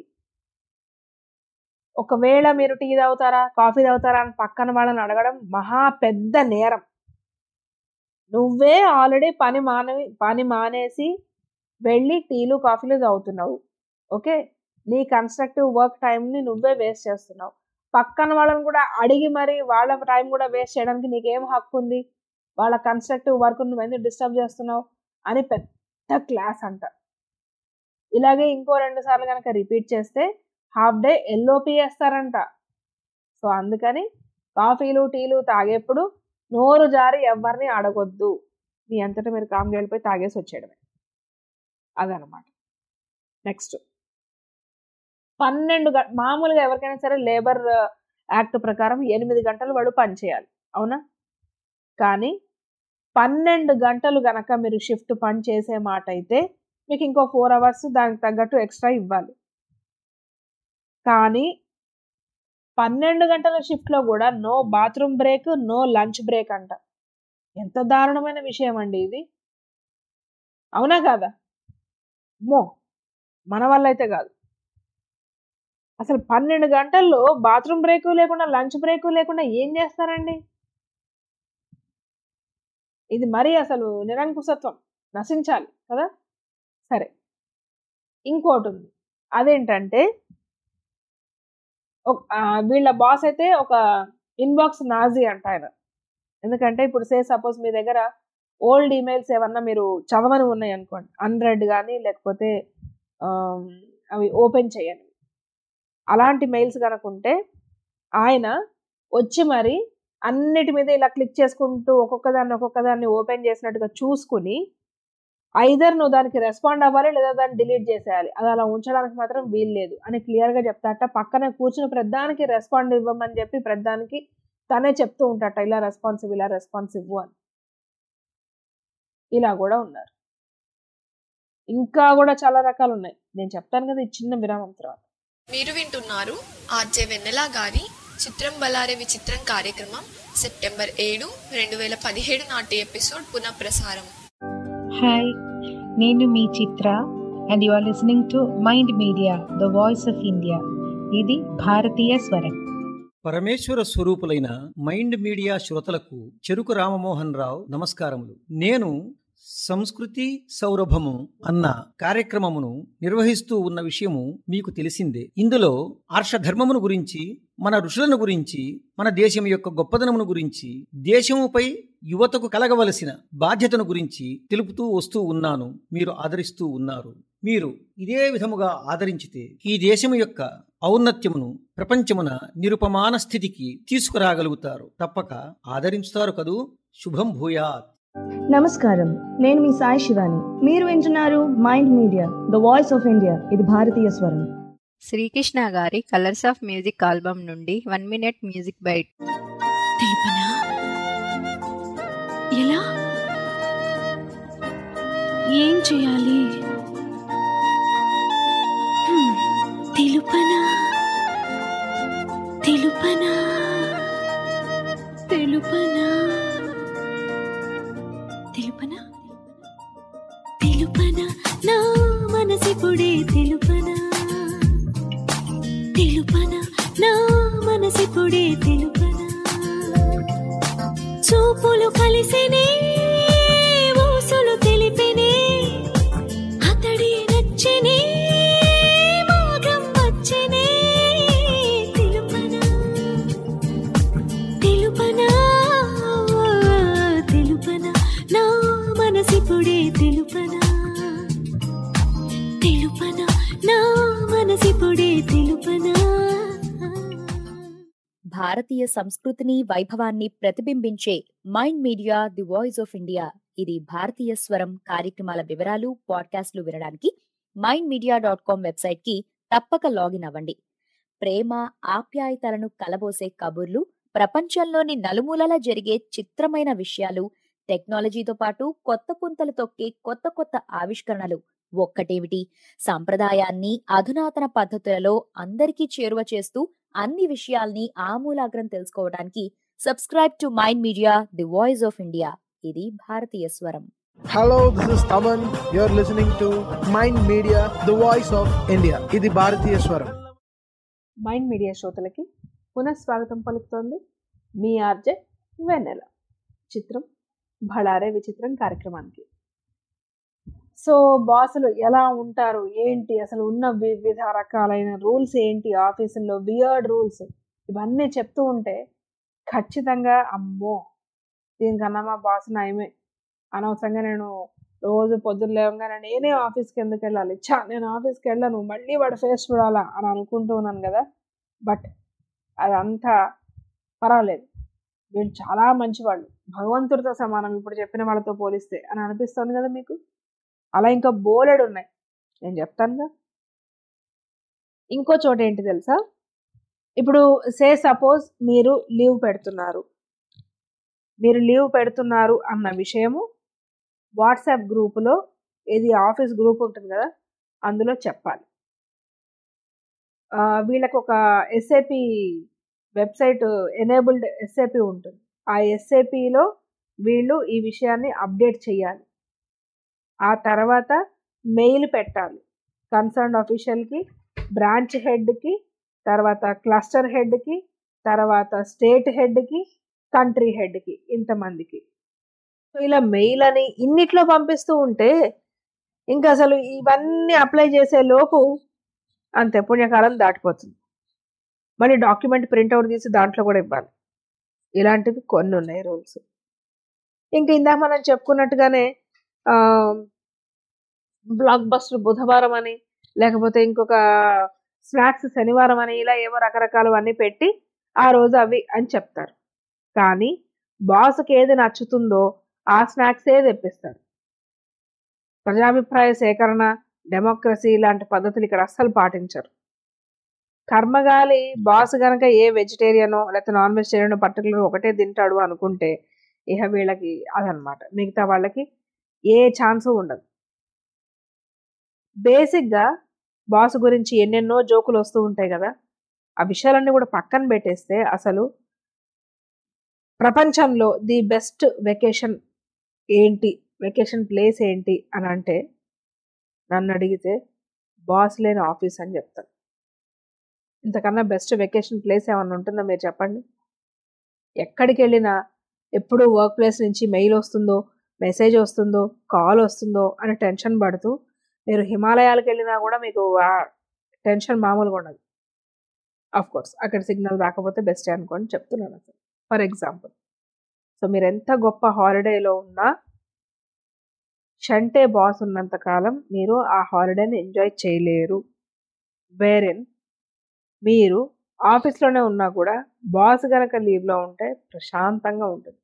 ఒకవేళ మీరు టీ తాగుతారా కాఫీ తాగుతారా అని పక్కన వాళ్ళని అడగడం మహా పెద్ద నేరం నువ్వే ఆల్రెడీ పని మానవి పని మానేసి వెళ్ళి టీలు కాఫీలు తాగుతున్నావు ఓకే నీ కన్స్ట్రక్టివ్ వర్క్ టైంని నువ్వే వేస్ట్ చేస్తున్నావు పక్కన వాళ్ళని కూడా అడిగి మరి వాళ్ళ టైం కూడా వేస్ట్ చేయడానికి నీకేం హక్కు ఉంది వాళ్ళ కన్స్ట్రక్టివ్ వర్క్ నువ్వు ఎందుకు డిస్టర్బ్ చేస్తున్నావు అని పెద్ద క్లాస్ అంట ఇలాగే ఇంకో రెండు సార్లు కనుక రిపీట్ చేస్తే హాఫ్ డే ఎల్ఓపి వేస్తారంట సో అందుకని కాఫీలు టీలు తాగేప్పుడు నోరు జారి ఎవరిని అడగొద్దు మీ అంతటా మీరు కామ్గా వెళ్ళిపోయి తాగేసి వచ్చేయడమే అదనమాట నెక్స్ట్ పన్నెండు గ మామూలుగా ఎవరికైనా సరే లేబర్ యాక్ట్ ప్రకారం ఎనిమిది గంటలు వాడు పనిచేయాలి అవునా కానీ పన్నెండు గంటలు గనక మీరు షిఫ్ట్ పని చేసే మాట అయితే మీకు ఇంకో ఫోర్ అవర్స్ దానికి తగ్గట్టు ఎక్స్ట్రా ఇవ్వాలి కానీ పన్నెండు గంటల షిఫ్ట్లో కూడా no bathroom break no lunch break అంట ఎంత దారుణమైన విషయం అండి ఇది అవునా కాదా మో మన వల్ల అయితే కాదు అసలు పన్నెండు గంటల్లో బాత్రూమ్ బ్రేక్ లేకుండా లంచ్ బ్రేక్ లేకుండా ఏం చేస్తారండి ఇది మరీ అసలు నిరంకుశత్వం నశించాలి కదా సరే ఇంకోటి ఉంది అదేంటంటే ఒక- ఆ, వీళ్ళ బాస్ అయితే ఒక ఇన్బాక్స్ నాజీ అంట ఆయన ఎందుకంటే ఇప్పుడు సే సపోజ్ మీ దగ్గర ఓల్డ్ ఈమెయిల్స్ ఏమన్నా మీరు చదవని ఉన్నాయి అనుకోండి అన్రెడ్ కానీ లేకపోతే ఆమ్, అవి ఓపెన్ చేయండి అలాంటి మెయిల్స్ కనుకుంటే ఆయన వచ్చి మరి అన్నిటి మీద ఇలా క్లిక్ చేసుకుంటూ ఒక్కొక్క దాన్ని ఒక్కొక్క దాన్ని ఓపెన్ చేసినట్టుగా చూసుకుని ఐదర్ నువ్వు దానికి రెస్పాండ్ అవ్వాలి లేదా దాన్ని డిలీట్ చేసేయాలి అది అలా ఉంచడానికి మాత్రం వీలు లేదు అని క్లియర్గా చెప్తాట పక్కనే కూర్చుని ప్రధానికి రెస్పాండ్ ఇవ్వమని చెప్పి ప్రధానికి తనే చెప్తూ ఉంటాట ఇలా రెస్పాన్స్ ఇవ్వు ఇలా రెస్పాన్స్ ఇవ్వు అని ఇలా కూడా ఉన్నారు ఇంకా కూడా చాలా రకాలు ఉన్నాయి నేను చెప్తాను కదా ఈ చిన్న విరామం తర్వాత మీరు వింటున్నారు ఆర్జే వెన్నెల గారి చిత్రం బలారే విచిత్రం కార్యక్రమం సెప్టెంబర్ ఏడు రెండు వేల పదిహేడు నాటి ఎపిసోడ్ పునఃప్రసారం హాయ్ నేను మీ Chitra and you are listening to Mind Media the voice of India ఇది భారతీయ స్వరం పరమేశ్వర స్వరూపులైన మైండ్ మీడియా శ్రోతలకు చెరుకు రామమోహన్ రావు నమస్కారములు నేను సంస్కృతి సౌరభము అన్న కార్యక్రమమును నిర్వహిస్తూ ఉన్న విషయము మీకు తెలిసిందే ఇందులో ఆర్షధర్మమును గురించి మన ఋషులను గురించి మన దేశం యొక్క గొప్పదనమును గురించి దేశముపై యువతకు కలగవలసిన బాధ్యతను గురించి తెలుపుతూ వస్తూ ఉన్నాను మీరు ఆదరిస్తూ ఉన్నారు మీరు ఇదే విధముగా ఆదరించితే ఈ దేశము యొక్క ఔన్నత్యమును ప్రపంచమున నిరుపమాన స్థితికి తీసుకురాగలుగుతారు తప్పక ఆదరించుతారు కదూ శుభం భూయాత్ నమస్కారం నేను మీ సాయి శివాని మీరు వింటున్నారు Mind Media the voice of India ఇది భారతీయ స్వరం శ్రీకృష్ణ గారి కలర్స్ ఆఫ్ మ్యూజిక్ ఆల్బమ్ నుండి వన్ మినిట్ మ్యూజిక్ బైట్ తెలుపనా ఎలా ఏం చేయాలి హ్మ్, తెలుపనా తెలుపనా తెలుపనా తెలుపనా తెలుపనా నా మనసిపుడే తెలుపనా తెలుపనా నా మనసిపుడే తెలుపనా చూపులు కలిసినే ఊసులు తెలిపినే అతడి నచ్చనే మాగం వచ్చనే తెలుపనా తెలుపనా తెలుపనా నా మనసిపుడే తెలుపనా తెలుపనా నా మనసిపుడే తెలుపనా భారతీయ సంస్కృతిని వైభవాన్ని ప్రతిబింబించే Mind Media the voice of India ఇది భారతీయ స్వరం కార్యక్రమాల వివరాలు పాడ్కాస్ట్లు వినడానికి Mind Media dot com website కి తప్పక లాగిన్ అవ్వండి ప్రేమ ఆప్యాయతలను కలబోసే కబుర్లు ప్రపంచంలోని నలుమూలలా జరిగే చిత్రమైన విషయాలు టెక్నాలజీతో పాటు కొత్త పుంతలు తొక్కే కొత్త కొత్త ఆవిష్కరణలు ఒక్కటేమిటి సంప్రదాయాన్ని అధునాతన పద్ధతులలో అందరికీ చేరువ చేస్తూ అన్ని విషయాల్ని ఆమూలాగ్రం తెలుసుకోవడానికి subscribe to Mind Media the voice of India ఇది భారతీయ స్వరం Hello, this is Taman. You're listening to Mind Media, the voice of India. ఇది భారతీయ స్వరం మైండ్ మీడియా శ్రోతలకి పునఃస్వాగతం పలుకుతోంది మీ ఆర్జే వెన్నెల చిత్రం భళారే విచిత్రం కార్యక్రమానికి సో బాసులు ఎలా ఉంటారు ఏంటి అసలు ఉన్న వివిధ రకాలైన రూల్స్ ఏంటి ఆఫీసుల్లో బియర్డ్ రూల్స్ ఇవన్నీ చెప్తూ ఉంటే ఖచ్చితంగా అమ్మో దీనికన్నా మా బాస్ నయమే అనవసరంగా నేను రోజు పొద్దున్న లేవగానే నేనే ఆఫీస్కి ఎందుకు వెళ్ళాలి ఛా నేను ఆఫీస్కి వెళ్ళను మళ్ళీ వాడు ఫేస్ చూడాలా అని అనుకుంటూ ఉన్నాను కదా బట్ అదంతా పర్వాలేదు వీళ్ళు చాలా మంచివాళ్ళు భగవంతుడితో సమానం ఇప్పుడు చెప్పిన వాళ్ళతో పోలిస్తే అని అనిపిస్తుంది కదా మీకు అలా ఇంకా బోలెడు ఉన్నాయి నేను చెప్తానుగా ఇంకో చోట ఏంటి తెలుసా ఇప్పుడు సే సపోజ్ మీరు లీవ్ పెడుతున్నారు మీరు లీవ్ పెడుతున్నారు అన్న విషయము వాట్సాప్ గ్రూపులో ఇది ఆఫీస్ గ్రూప్ ఉంటుంది కదా అందులో చెప్పాలి ఆ, వీళ్ళకి ఒక ఎస్ఏపి వెబ్సైట్ ఎనేబుల్డ్ ఎస్ఏపి ఉంటుంది ఆ ఎస్ఏపిలో వీళ్ళు ఈ విషయాన్ని అప్డేట్ చేయాలి ఆ తర్వాత మెయిల్ పెట్టాలి కన్సర్న్ అఫీషియల్కి బ్రాంచ్ హెడ్కి తర్వాత క్లస్టర్ హెడ్కి తర్వాత స్టేట్ హెడ్కి కంట్రీ హెడ్కి ఇంతమందికి సో ఇలా మెయిల్ అని ఇన్నిట్లో పంపిస్తూ ఉంటే ఇంకా అసలు ఇవన్నీ అప్లై చేసే లోపు అంతే పుణ్యకాలం దాటిపోతుంది మళ్ళీ డాక్యుమెంట్ ప్రింట్అవుట్ తీసి దాంట్లో కూడా ఇవ్వాలి ఇలాంటివి కొన్ని ఉన్నాయి రూల్స్ ఇంకా ఇందాక మనం చెప్పుకున్నట్టుగానే బ్లాక్ బస్టర్ బుధవారం అని లేకపోతే ఇంకొక స్నాక్స్ శనివారం అని ఇలా ఏవో రకరకాలు అన్నీ పెట్టి ఆ రోజు అవి అని చెప్తారు కానీ బాస్కి ఏది నచ్చుతుందో ఆ స్నాక్సే తెప్పిస్తారు ప్రజాభిప్రాయ సేకరణ డెమోక్రసీ ఇలాంటి పద్ధతులు ఇక్కడ అస్సలు పాటించరు కర్మగాలి బాస్ గనక ఏ వెజిటేరియనో లేకపోతే నాన్ వెజిటేరియనో పర్టికులర్ ఒకటే తింటాడు అనుకుంటే ఇక వీళ్ళకి అదనమాట మిగతా వాళ్ళకి ఏ ఛాన్స్ ఉండదు బేసిక్గా బాస్ గురించి ఎన్నెన్నో జోకులు వస్తూ ఉంటాయి కదా ఆ విషయాలన్నీ కూడా పక్కన పెట్టేస్తే అసలు ప్రపంచంలో ది బెస్ట్ వెకేషన్ ఏంటి వెకేషన్ ప్లేస్ ఏంటి అని అంటే నన్ను అడిగితే బాస్ లేని ఆఫీస్ అని చెప్తాను ఇంతకన్నా బెస్ట్ వెకేషన్ ప్లేస్ ఏమన్నా ఉంటుందో మీరు చెప్పండి ఎక్కడికి వెళ్ళినా ఎప్పుడు వర్క్ ప్లేస్ నుంచి మెయిల్ వస్తుందో మెసేజ్ వస్తుందో కాల్ వస్తుందో అని టెన్షన్ పడుతూ మీరు హిమాలయాలకు వెళ్ళినా కూడా మీకు ఆ టెన్షన్ మామూలుగా ఉండదు ఆఫ్ కోర్స్ అక్కడ సిగ్నల్ రాకపోతే బెస్టే అనుకోండి చెప్తున్నాను అసలు ఫర్ ఎగ్జాంపుల్ సో మీరు ఎంత గొప్ప హాలిడేలో ఉన్నా షంటే బాస్ ఉన్నంత కాలం మీరు ఆ హాలిడేని ఎంజాయ్ చేయలేరు వేరెన్ మీరు ఆఫీస్లోనే ఉన్నా కూడా బాస్ గనక లీవ్లో ఉంటే ప్రశాంతంగా ఉంటుంది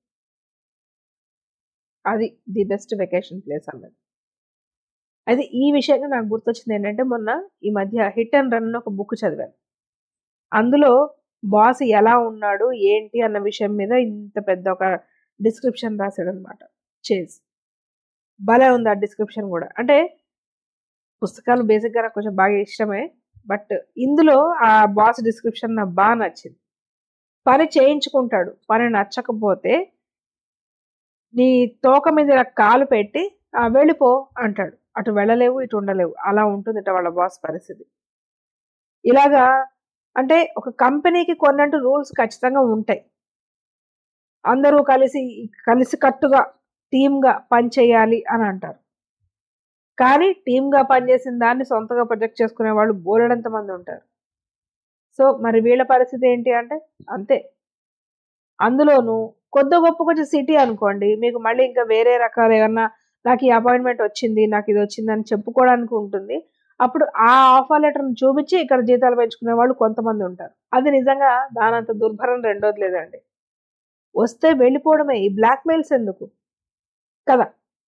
అది ది బెస్ట్ వెకేషన్ ప్లేస్ అన్నది అయితే ఈ విషయంగా నాకు గుర్తొచ్చింది ఏంటంటే మొన్న ఈ మధ్య హిట్ అండ్ రన్ ఒక బుక్ చదివాను అందులో బాస్ ఎలా ఉన్నాడు ఏంటి అన్న విషయం మీద ఇంత పెద్ద ఒక డిస్క్రిప్షన్ రాశాడు అనమాట చేజ్ భలే ఉంది ఆ డిస్క్రిప్షన్ కూడా అంటే పుస్తకాలు బేసిక్గా నాకు కొంచెం బాగా ఇష్టమే బట్ ఇందులో ఆ బాస్ డిస్క్రిప్షన్ నాకు బాగా నచ్చింది పని చేయించుకుంటాడు పని నచ్చకపోతే నీ తోక మీద ఇలా కాలు పెట్టి "ఆ, వెళ్ళిపో అంటాడు అటు వెళ్ళలేవు ఇటు ఉండలేవు అలా ఉంటుంది ఇట వాళ్ళ బాస్ పరిస్థితి ఇలాగా అంటే ఒక కంపెనీకి కొన్నంటూ రూల్స్ ఖచ్చితంగా ఉంటాయి అందరూ కలిసి కలిసి కట్టుగా టీమ్గా పని చేయాలి అని అంటారు కానీ టీమ్గా పనిచేసిన దాన్ని సొంతగా ప్రొజెక్ట్ చేసుకునే వాళ్ళు బోలెడంత మంది ఉంటారు సో మరి వీళ్ళ పరిస్థితి ఏంటి అంటే అంతే అందులోనూ కొద్ది గొప్ప కొంచెం సిటీ అనుకోండి మీకు మళ్ళీ ఇంకా వేరే రకాలు ఏమన్నా నాకు ఈ అపాయింట్మెంట్ వచ్చింది నాకు ఇది వచ్చింది అని చెప్పుకోవడానికి ఉంటుంది అప్పుడు ఆ ఆఫర్ లెటర్ని చూపించి ఇక్కడ జీతాలు పెంచుకునే వాళ్ళు కొంతమంది ఉంటారు అది నిజంగా దానంత దుర్భరం రెండోది లేదండి వస్తే వెళ్ళిపోవడమే ఈ బ్లాక్ మెయిల్స్ ఎందుకు కదా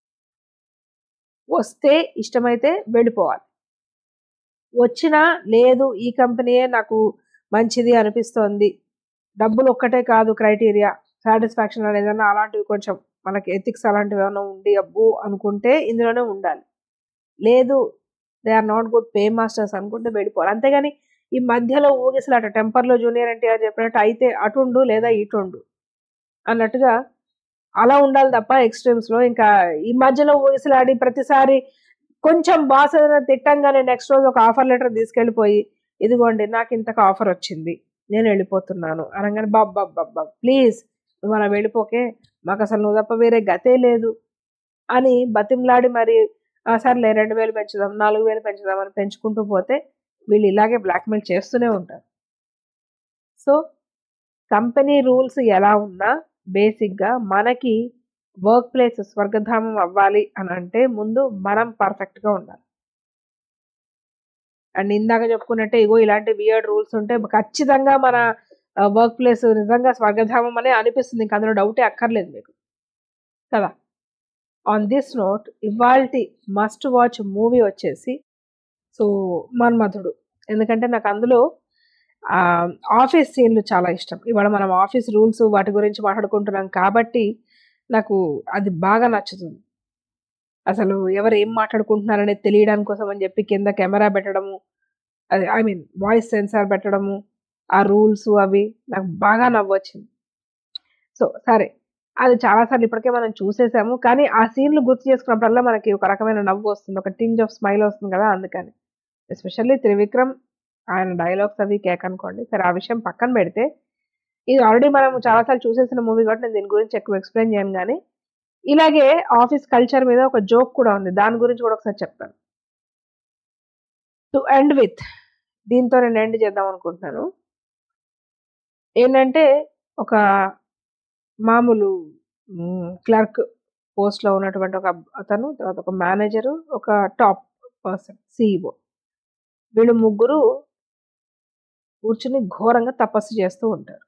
వస్తే ఇష్టమైతే వెళ్ళిపోవాలి వచ్చినా లేదు ఈ కంపెనీయే నాకు మంచిది అనిపిస్తోంది డబ్బులు ఒక్కటే కాదు క్రైటీరియా సాటిస్ఫాక్షన్ అనేది ఏదైనా అలాంటివి కొంచెం మనకి ఎథిక్స్ అలాంటివి ఏమైనా ఉండి అబ్బు అనుకుంటే ఇందులోనే ఉండాలి లేదు they are not good pay masters అనుకుంటే వెళ్ళిపోవాలి అంతేగాని ఈ మధ్యలో ఊగిసలాట టెంపర్లో జూనియర్ ఎన్టీఆర్ చెప్పినట్టు అయితే అటుండు లేదా ఇటుండు అన్నట్టుగా అలా ఉండాలి తప్ప ఎక్స్ట్రీమ్స్లో ఇంకా ఈ మధ్యలో ఊగిసలాడి ప్రతిసారి కొంచెం బాస్ ఏదైనా తిట్టంగానే నెక్స్ట్ రోజు ఒక ఆఫర్ లెటర్ తీసుకెళ్ళిపోయి ఇదిగోండి నాకు ఇంతకు ఆఫర్ వచ్చింది నేను వెళ్ళిపోతున్నాను అనగానే బాబ్బా బాబ్బా ప్లీజ్ నువ్వు అలా వెళ్ళిపోకే మాకు అసలు నువ్వు తప్ప వేరే గతే లేదు అని బతిమలాడి మరి "ఆ, సర్లే రెండు వేలు పెంచుదాం నాలుగు వేలు పెంచుదాం అని పెంచుకుంటూ పోతే వీళ్ళు ఇలాగే బ్లాక్మెయిల్ చేస్తూనే ఉంటారు సో కంపెనీ రూల్స్ ఎలా ఉన్నా బేసిక్గా మనకి వర్క్ ప్లేస్ స్వర్గధామం అవ్వాలి అని అంటే ముందు మనం పర్ఫెక్ట్గా ఉండాలి అండ్ ఇందాక చెప్పుకున్నట్టే ఇగో ఇలాంటి వియర్డ్ రూల్స్ ఉంటే ఖచ్చితంగా మన వర్క్ ప్లేస్ నిజంగా స్వర్గధామం అనే అనిపిస్తుంది ఇంకా అందులో డౌటే అక్కర్లేదు మీకు కదా ఆన్ దిస్ నోట్ ఇవాల్టి మస్ట్ వాచ్ మూవీ వచ్చేసి సో మన్మధుడు ఎందుకంటే నాకు అందులో ఆ, ఆఫీస్ సీన్లు చాలా ఇష్టం ఇవాళ మనం ఆఫీస్ రూల్స్ వాటి గురించి మాట్లాడుకుంటున్నాం కాబట్టి నాకు అది బాగా నచ్చుతుంది అసలు ఎవరు ఏం మాట్లాడుకుంటున్నారనేది తెలియడానికి కోసం అని చెప్పి కింద కెమెరా పెట్టడము అది ఐ మీన్ వాయిస్ సెన్సార్ పెట్టడము ఆ రూల్స్ అవి నాకు బాగా నవ్వొచ్చింది సో సరే అది చాలాసార్లు ఇప్పటికే మనం చూసేసాము కానీ ఆ సీన్లు గుర్తు చేసుకున్నప్పుడల్లా మనకి ఒక రకమైన నవ్వు వస్తుంది ఒక టింజ్ ఆఫ్ స్మైల్ వస్తుంది కదా అందుకని ఎస్పెషల్లీ త్రివిక్రమ్ ఆయన డైలాగ్స్ అవి కేక్ అనుకోండి సరే ఆ విషయం పక్కన పెడితే ఇది ఆల్రెడీ మనం చాలాసార్లు చూసేసిన మూవీ కాబట్టి నేను దీని గురించి ఎక్కువ ఎక్స్ప్లెయిన్ చేయను కానీ ఇలాగే ఆఫీస్ కల్చర్ మీద ఒక జోక్ కూడా ఉంది దాని గురించి కూడా ఒకసారి చెప్తాను టు ఎండ్ విత్ దీంతో నేను ఎండ్ చేద్దాం అనుకుంటున్నాను ఏంటంటే ఒక మామూలు క్లర్క్ పోస్ట్లో ఉన్నటువంటి ఒక అబ్- అతను తర్వాత ఒక మేనేజరు ఒక టాప్ పర్సన్ సిఇఓ వీళ్ళు ముగ్గురు కూర్చుని ఘోరంగా తపస్సు చేస్తూ ఉంటారు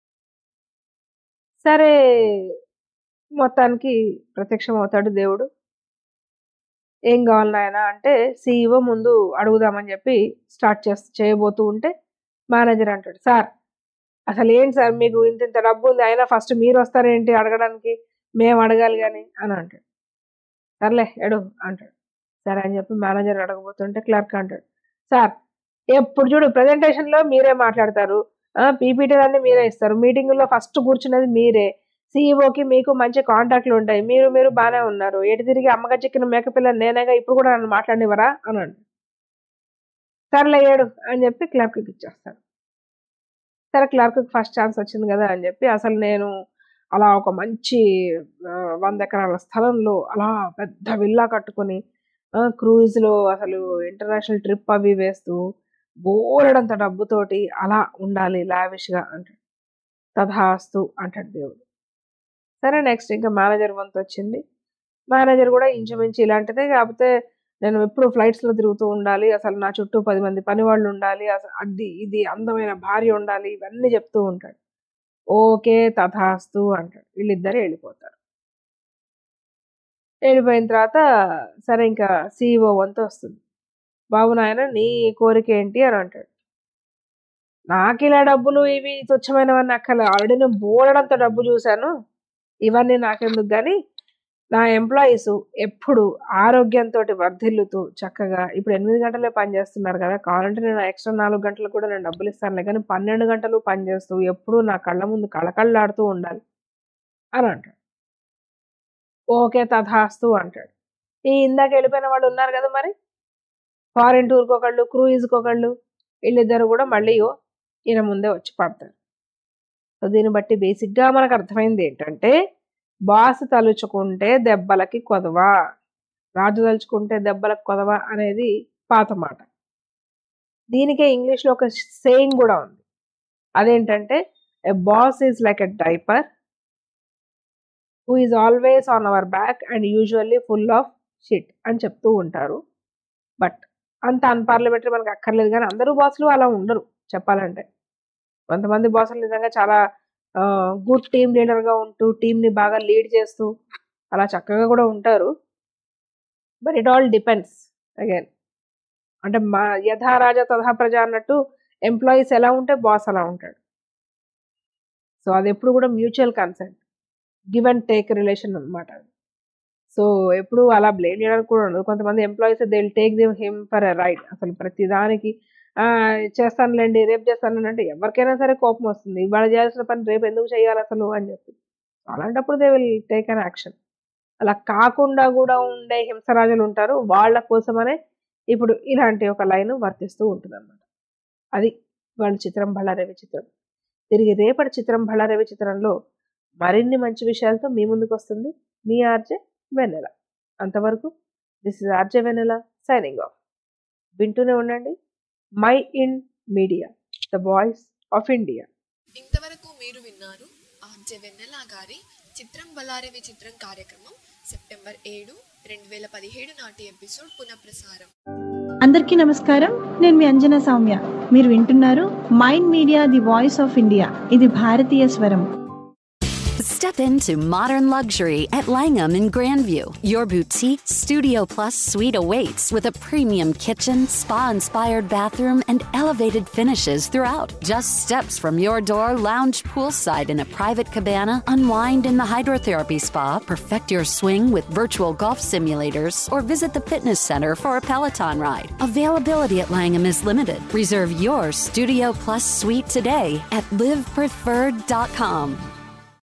సరే మొత్తానికి ప్రత్యక్షం అవుతాడు దేవుడు ఏం కావాలి నాయన అంటే సీఈఓ ముందు అడుగుదామని చెప్పి స్టార్ట్ చేస్తూ చేయబోతూ ఉంటే మేనేజర్ అంటాడు సార్ అసలు ఏంటి సార్ మీకు ఇంత ఇంత డబ్బు ఉంది అయినా ఫస్ట్ మీరు వస్తారేంటి అడగడానికి మేము అడగాలి కానీ అని అంటాడు సర్లే ఎడు అంటాడు సరే అని చెప్పి మేనేజర్ అడగబోతుంటే క్లర్క్ అంటాడు సార్ ఎప్పుడు చూడు ప్రజెంటేషన్లో మీరే మాట్లాడతారు పీపీటీలన్నీ మీరే ఇస్తారు మీటింగుల్లో ఫస్ట్ కూర్చున్నది మీరే సీఈఓకి మీకు మంచి కాంటాక్ట్లు ఉంటాయి మీరు మీరు బాగానే ఉన్నారు ఎటు తిరిగి అమ్మగా చిక్కిన మేకపిల్ల నేనేగా ఇప్పుడు కూడా నన్ను మాట్లాడినవరా అని అంటాడు సర్లే ఏడు అని చెప్పి క్లర్క్కి ఇచ్చేస్తాడు సరే క్లర్క్కి ఫస్ట్ ఛాన్స్ వచ్చింది కదా అని చెప్పి అసలు నేను అలా ఒక మంచి ఆ, వంద ఎకరాల స్థలంలో అలా పెద్ద విల్లా కట్టుకొని క్రూజ్లో అసలు ఇంటర్నేషనల్ ట్రిప్ అవి వేస్తూ బోలెడంత డబ్బుతోటి అలా ఉండాలి లావిష్గా అంటాడు తథాస్తు అంటాడు దేవుడు సరే నెక్స్ట్ ఇంకా మేనేజర్ వంతు వచ్చింది మేనేజర్ కూడా ఇంచుమించు ఇలాంటిదే కాకపోతే నేను ఎప్పుడు ఫ్లైట్స్లో తిరుగుతూ ఉండాలి అసలు నా చుట్టూ పది మంది పని వాళ్ళు ఉండాలి అసలు అది ఇది అందమైన భార్య ఉండాలి ఇవన్నీ చెప్తూ ఉంటాడు ఓకే తథాస్తు అంటాడు వీళ్ళిద్దరే వెళ్ళిపోతారు వెళ్ళిపోయిన తర్వాత సరే ఇంకా సీఈఓ వంతు వస్తుంది బాబు నాయన నీ కోరిక ఏంటి అని అంటాడు నాకు ఇలా డబ్బులు ఇవి తుచ్చమైనవన్నీ అక్కర్లే ఆల్రెడీ నేను బోలెడంత డబ్బు చూశాను ఇవన్నీ నాకెందుకు కానీ నా ఎంప్లాయీస్ ఎప్పుడు ఆరోగ్యంతో వర్ధిల్లుతూ చక్కగా ఇప్పుడు ఎనిమిది గంటలే పని చేస్తున్నారు కదా కావాలంటే నేను ఎక్స్ట్రా నాలుగు గంటలు కూడా నేను డబ్బులు ఇస్తానులే కానీ పన్నెండు గంటలు పని చేస్తూ ఎప్పుడూ నా కళ్ళ ముందు కళకళ్ళాడుతూ ఉండాలి అని అంటాడు ఓకే తథాస్తు అంటాడు ఈ ఇందాక వెళ్ళిపోయిన వాళ్ళు ఉన్నారు కదా మరి ఫారిన్ టూర్కి ఒకళ్ళు క్రూయిజ్కి ఒకళ్ళు వీళ్ళిద్దరు కూడా మళ్ళీ ఓ ఈయన ముందే వచ్చి పడతారు సో దీన్ని బట్టి బేసిక్గా మనకు అర్థమైంది ఏంటంటే బాస్ తలుచుకుంటే దెబ్బలకి కొదవా రాజు తలుచుకుంటే దెబ్బలకు కొదవా అనేది పాత మాట దీనికే ఇంగ్లీష్లో ఒక సేయింగ్ కూడా ఉంది అదేంటంటే a boss is like a diaper who is always on our back and usually full of shit అని చెప్తూ ఉంటారు బట్ అంత అన్పార్లమెంటరీ మనకు అక్కర్లేదు కానీ అందరూ బాసులు అలా ఉండరు చెప్పాలంటే కొంతమంది బాసులు నిజంగా చాలా గుడ్ టీమ్ లీడర్గా ఉంటూ టీంని బాగా లీడ్ చేస్తూ అలా చక్కగా కూడా ఉంటారు but it all depends again అంటే మా యథా రాజా తథా ప్రజ అన్నట్టు ఎంప్లాయీస్ ఎలా ఉంటే బాస్ అలా ఉంటాడు సో అది ఎప్పుడు కూడా mutual consent give and take relation అనమాట సో ఎప్పుడు అలా బ్లేమ్ చేయడానికి కూడా ఉండదు కొంతమంది employees they will take them him for a right అసలు ప్రతి దానికి "ఆ, చేస్తానులేండి రేపు చేస్తాను అంటే ఎవరికైనా సరే కోపం వస్తుంది ఇవాళ చేయాల్సిన పని రేపు ఎందుకు చేయాలి అసలు అని చెప్పి అలాంటప్పుడు they will take an action అలా కాకుండా కూడా ఉండే హింసరాజులు ఉంటారు వాళ్ళ కోసమనే ఇప్పుడు ఇలాంటి ఒక లైన్ వర్తిస్తూ ఉంటుంది అనమాట అది వాళ్ళ చిత్రం బళ్ళారవి చిత్రం తిరిగి రేపటి చిత్రం బళ్ళారవి చిత్రంలో మరిన్ని మంచి విషయాలతో మీ ముందుకు వస్తుంది మీ ఆర్జే వెన్నెల అంతవరకు this is RJ Vennela signing off వింటూనే ఉండండి Mind Media the voice of India ఇంతవరకు మీరు విన్నారు ఆర్జే వెన్నెల గారి చిత్రం బలారే విచిత్రం కార్యక్రమం సెప్టెంబర్ ఏడు రెండు వేల పదిహేడు నాటి ఎపిసోడ్ పునఃప్రసారం అందరికీ నమస్కారం నేను మీ అంజనా సౌమ్య మీరు వింటున్నారు Mind Media the voice of India ఇది భారతీయ స్వరం Step into modern luxury at Langham in Grandview. Your boutique Studio Plus suite awaits with a premium kitchen, spa inspired bathroom, and elevated finishes throughout. Just steps from your door, lounge poolside in a private cabana, unwind in the hydrotherapy spa, perfect your swing with virtual golf simulators, or visit the fitness center for a Peloton ride. Availability at Langham is limited. Reserve your Studio Plus suite today at livepreferred.com.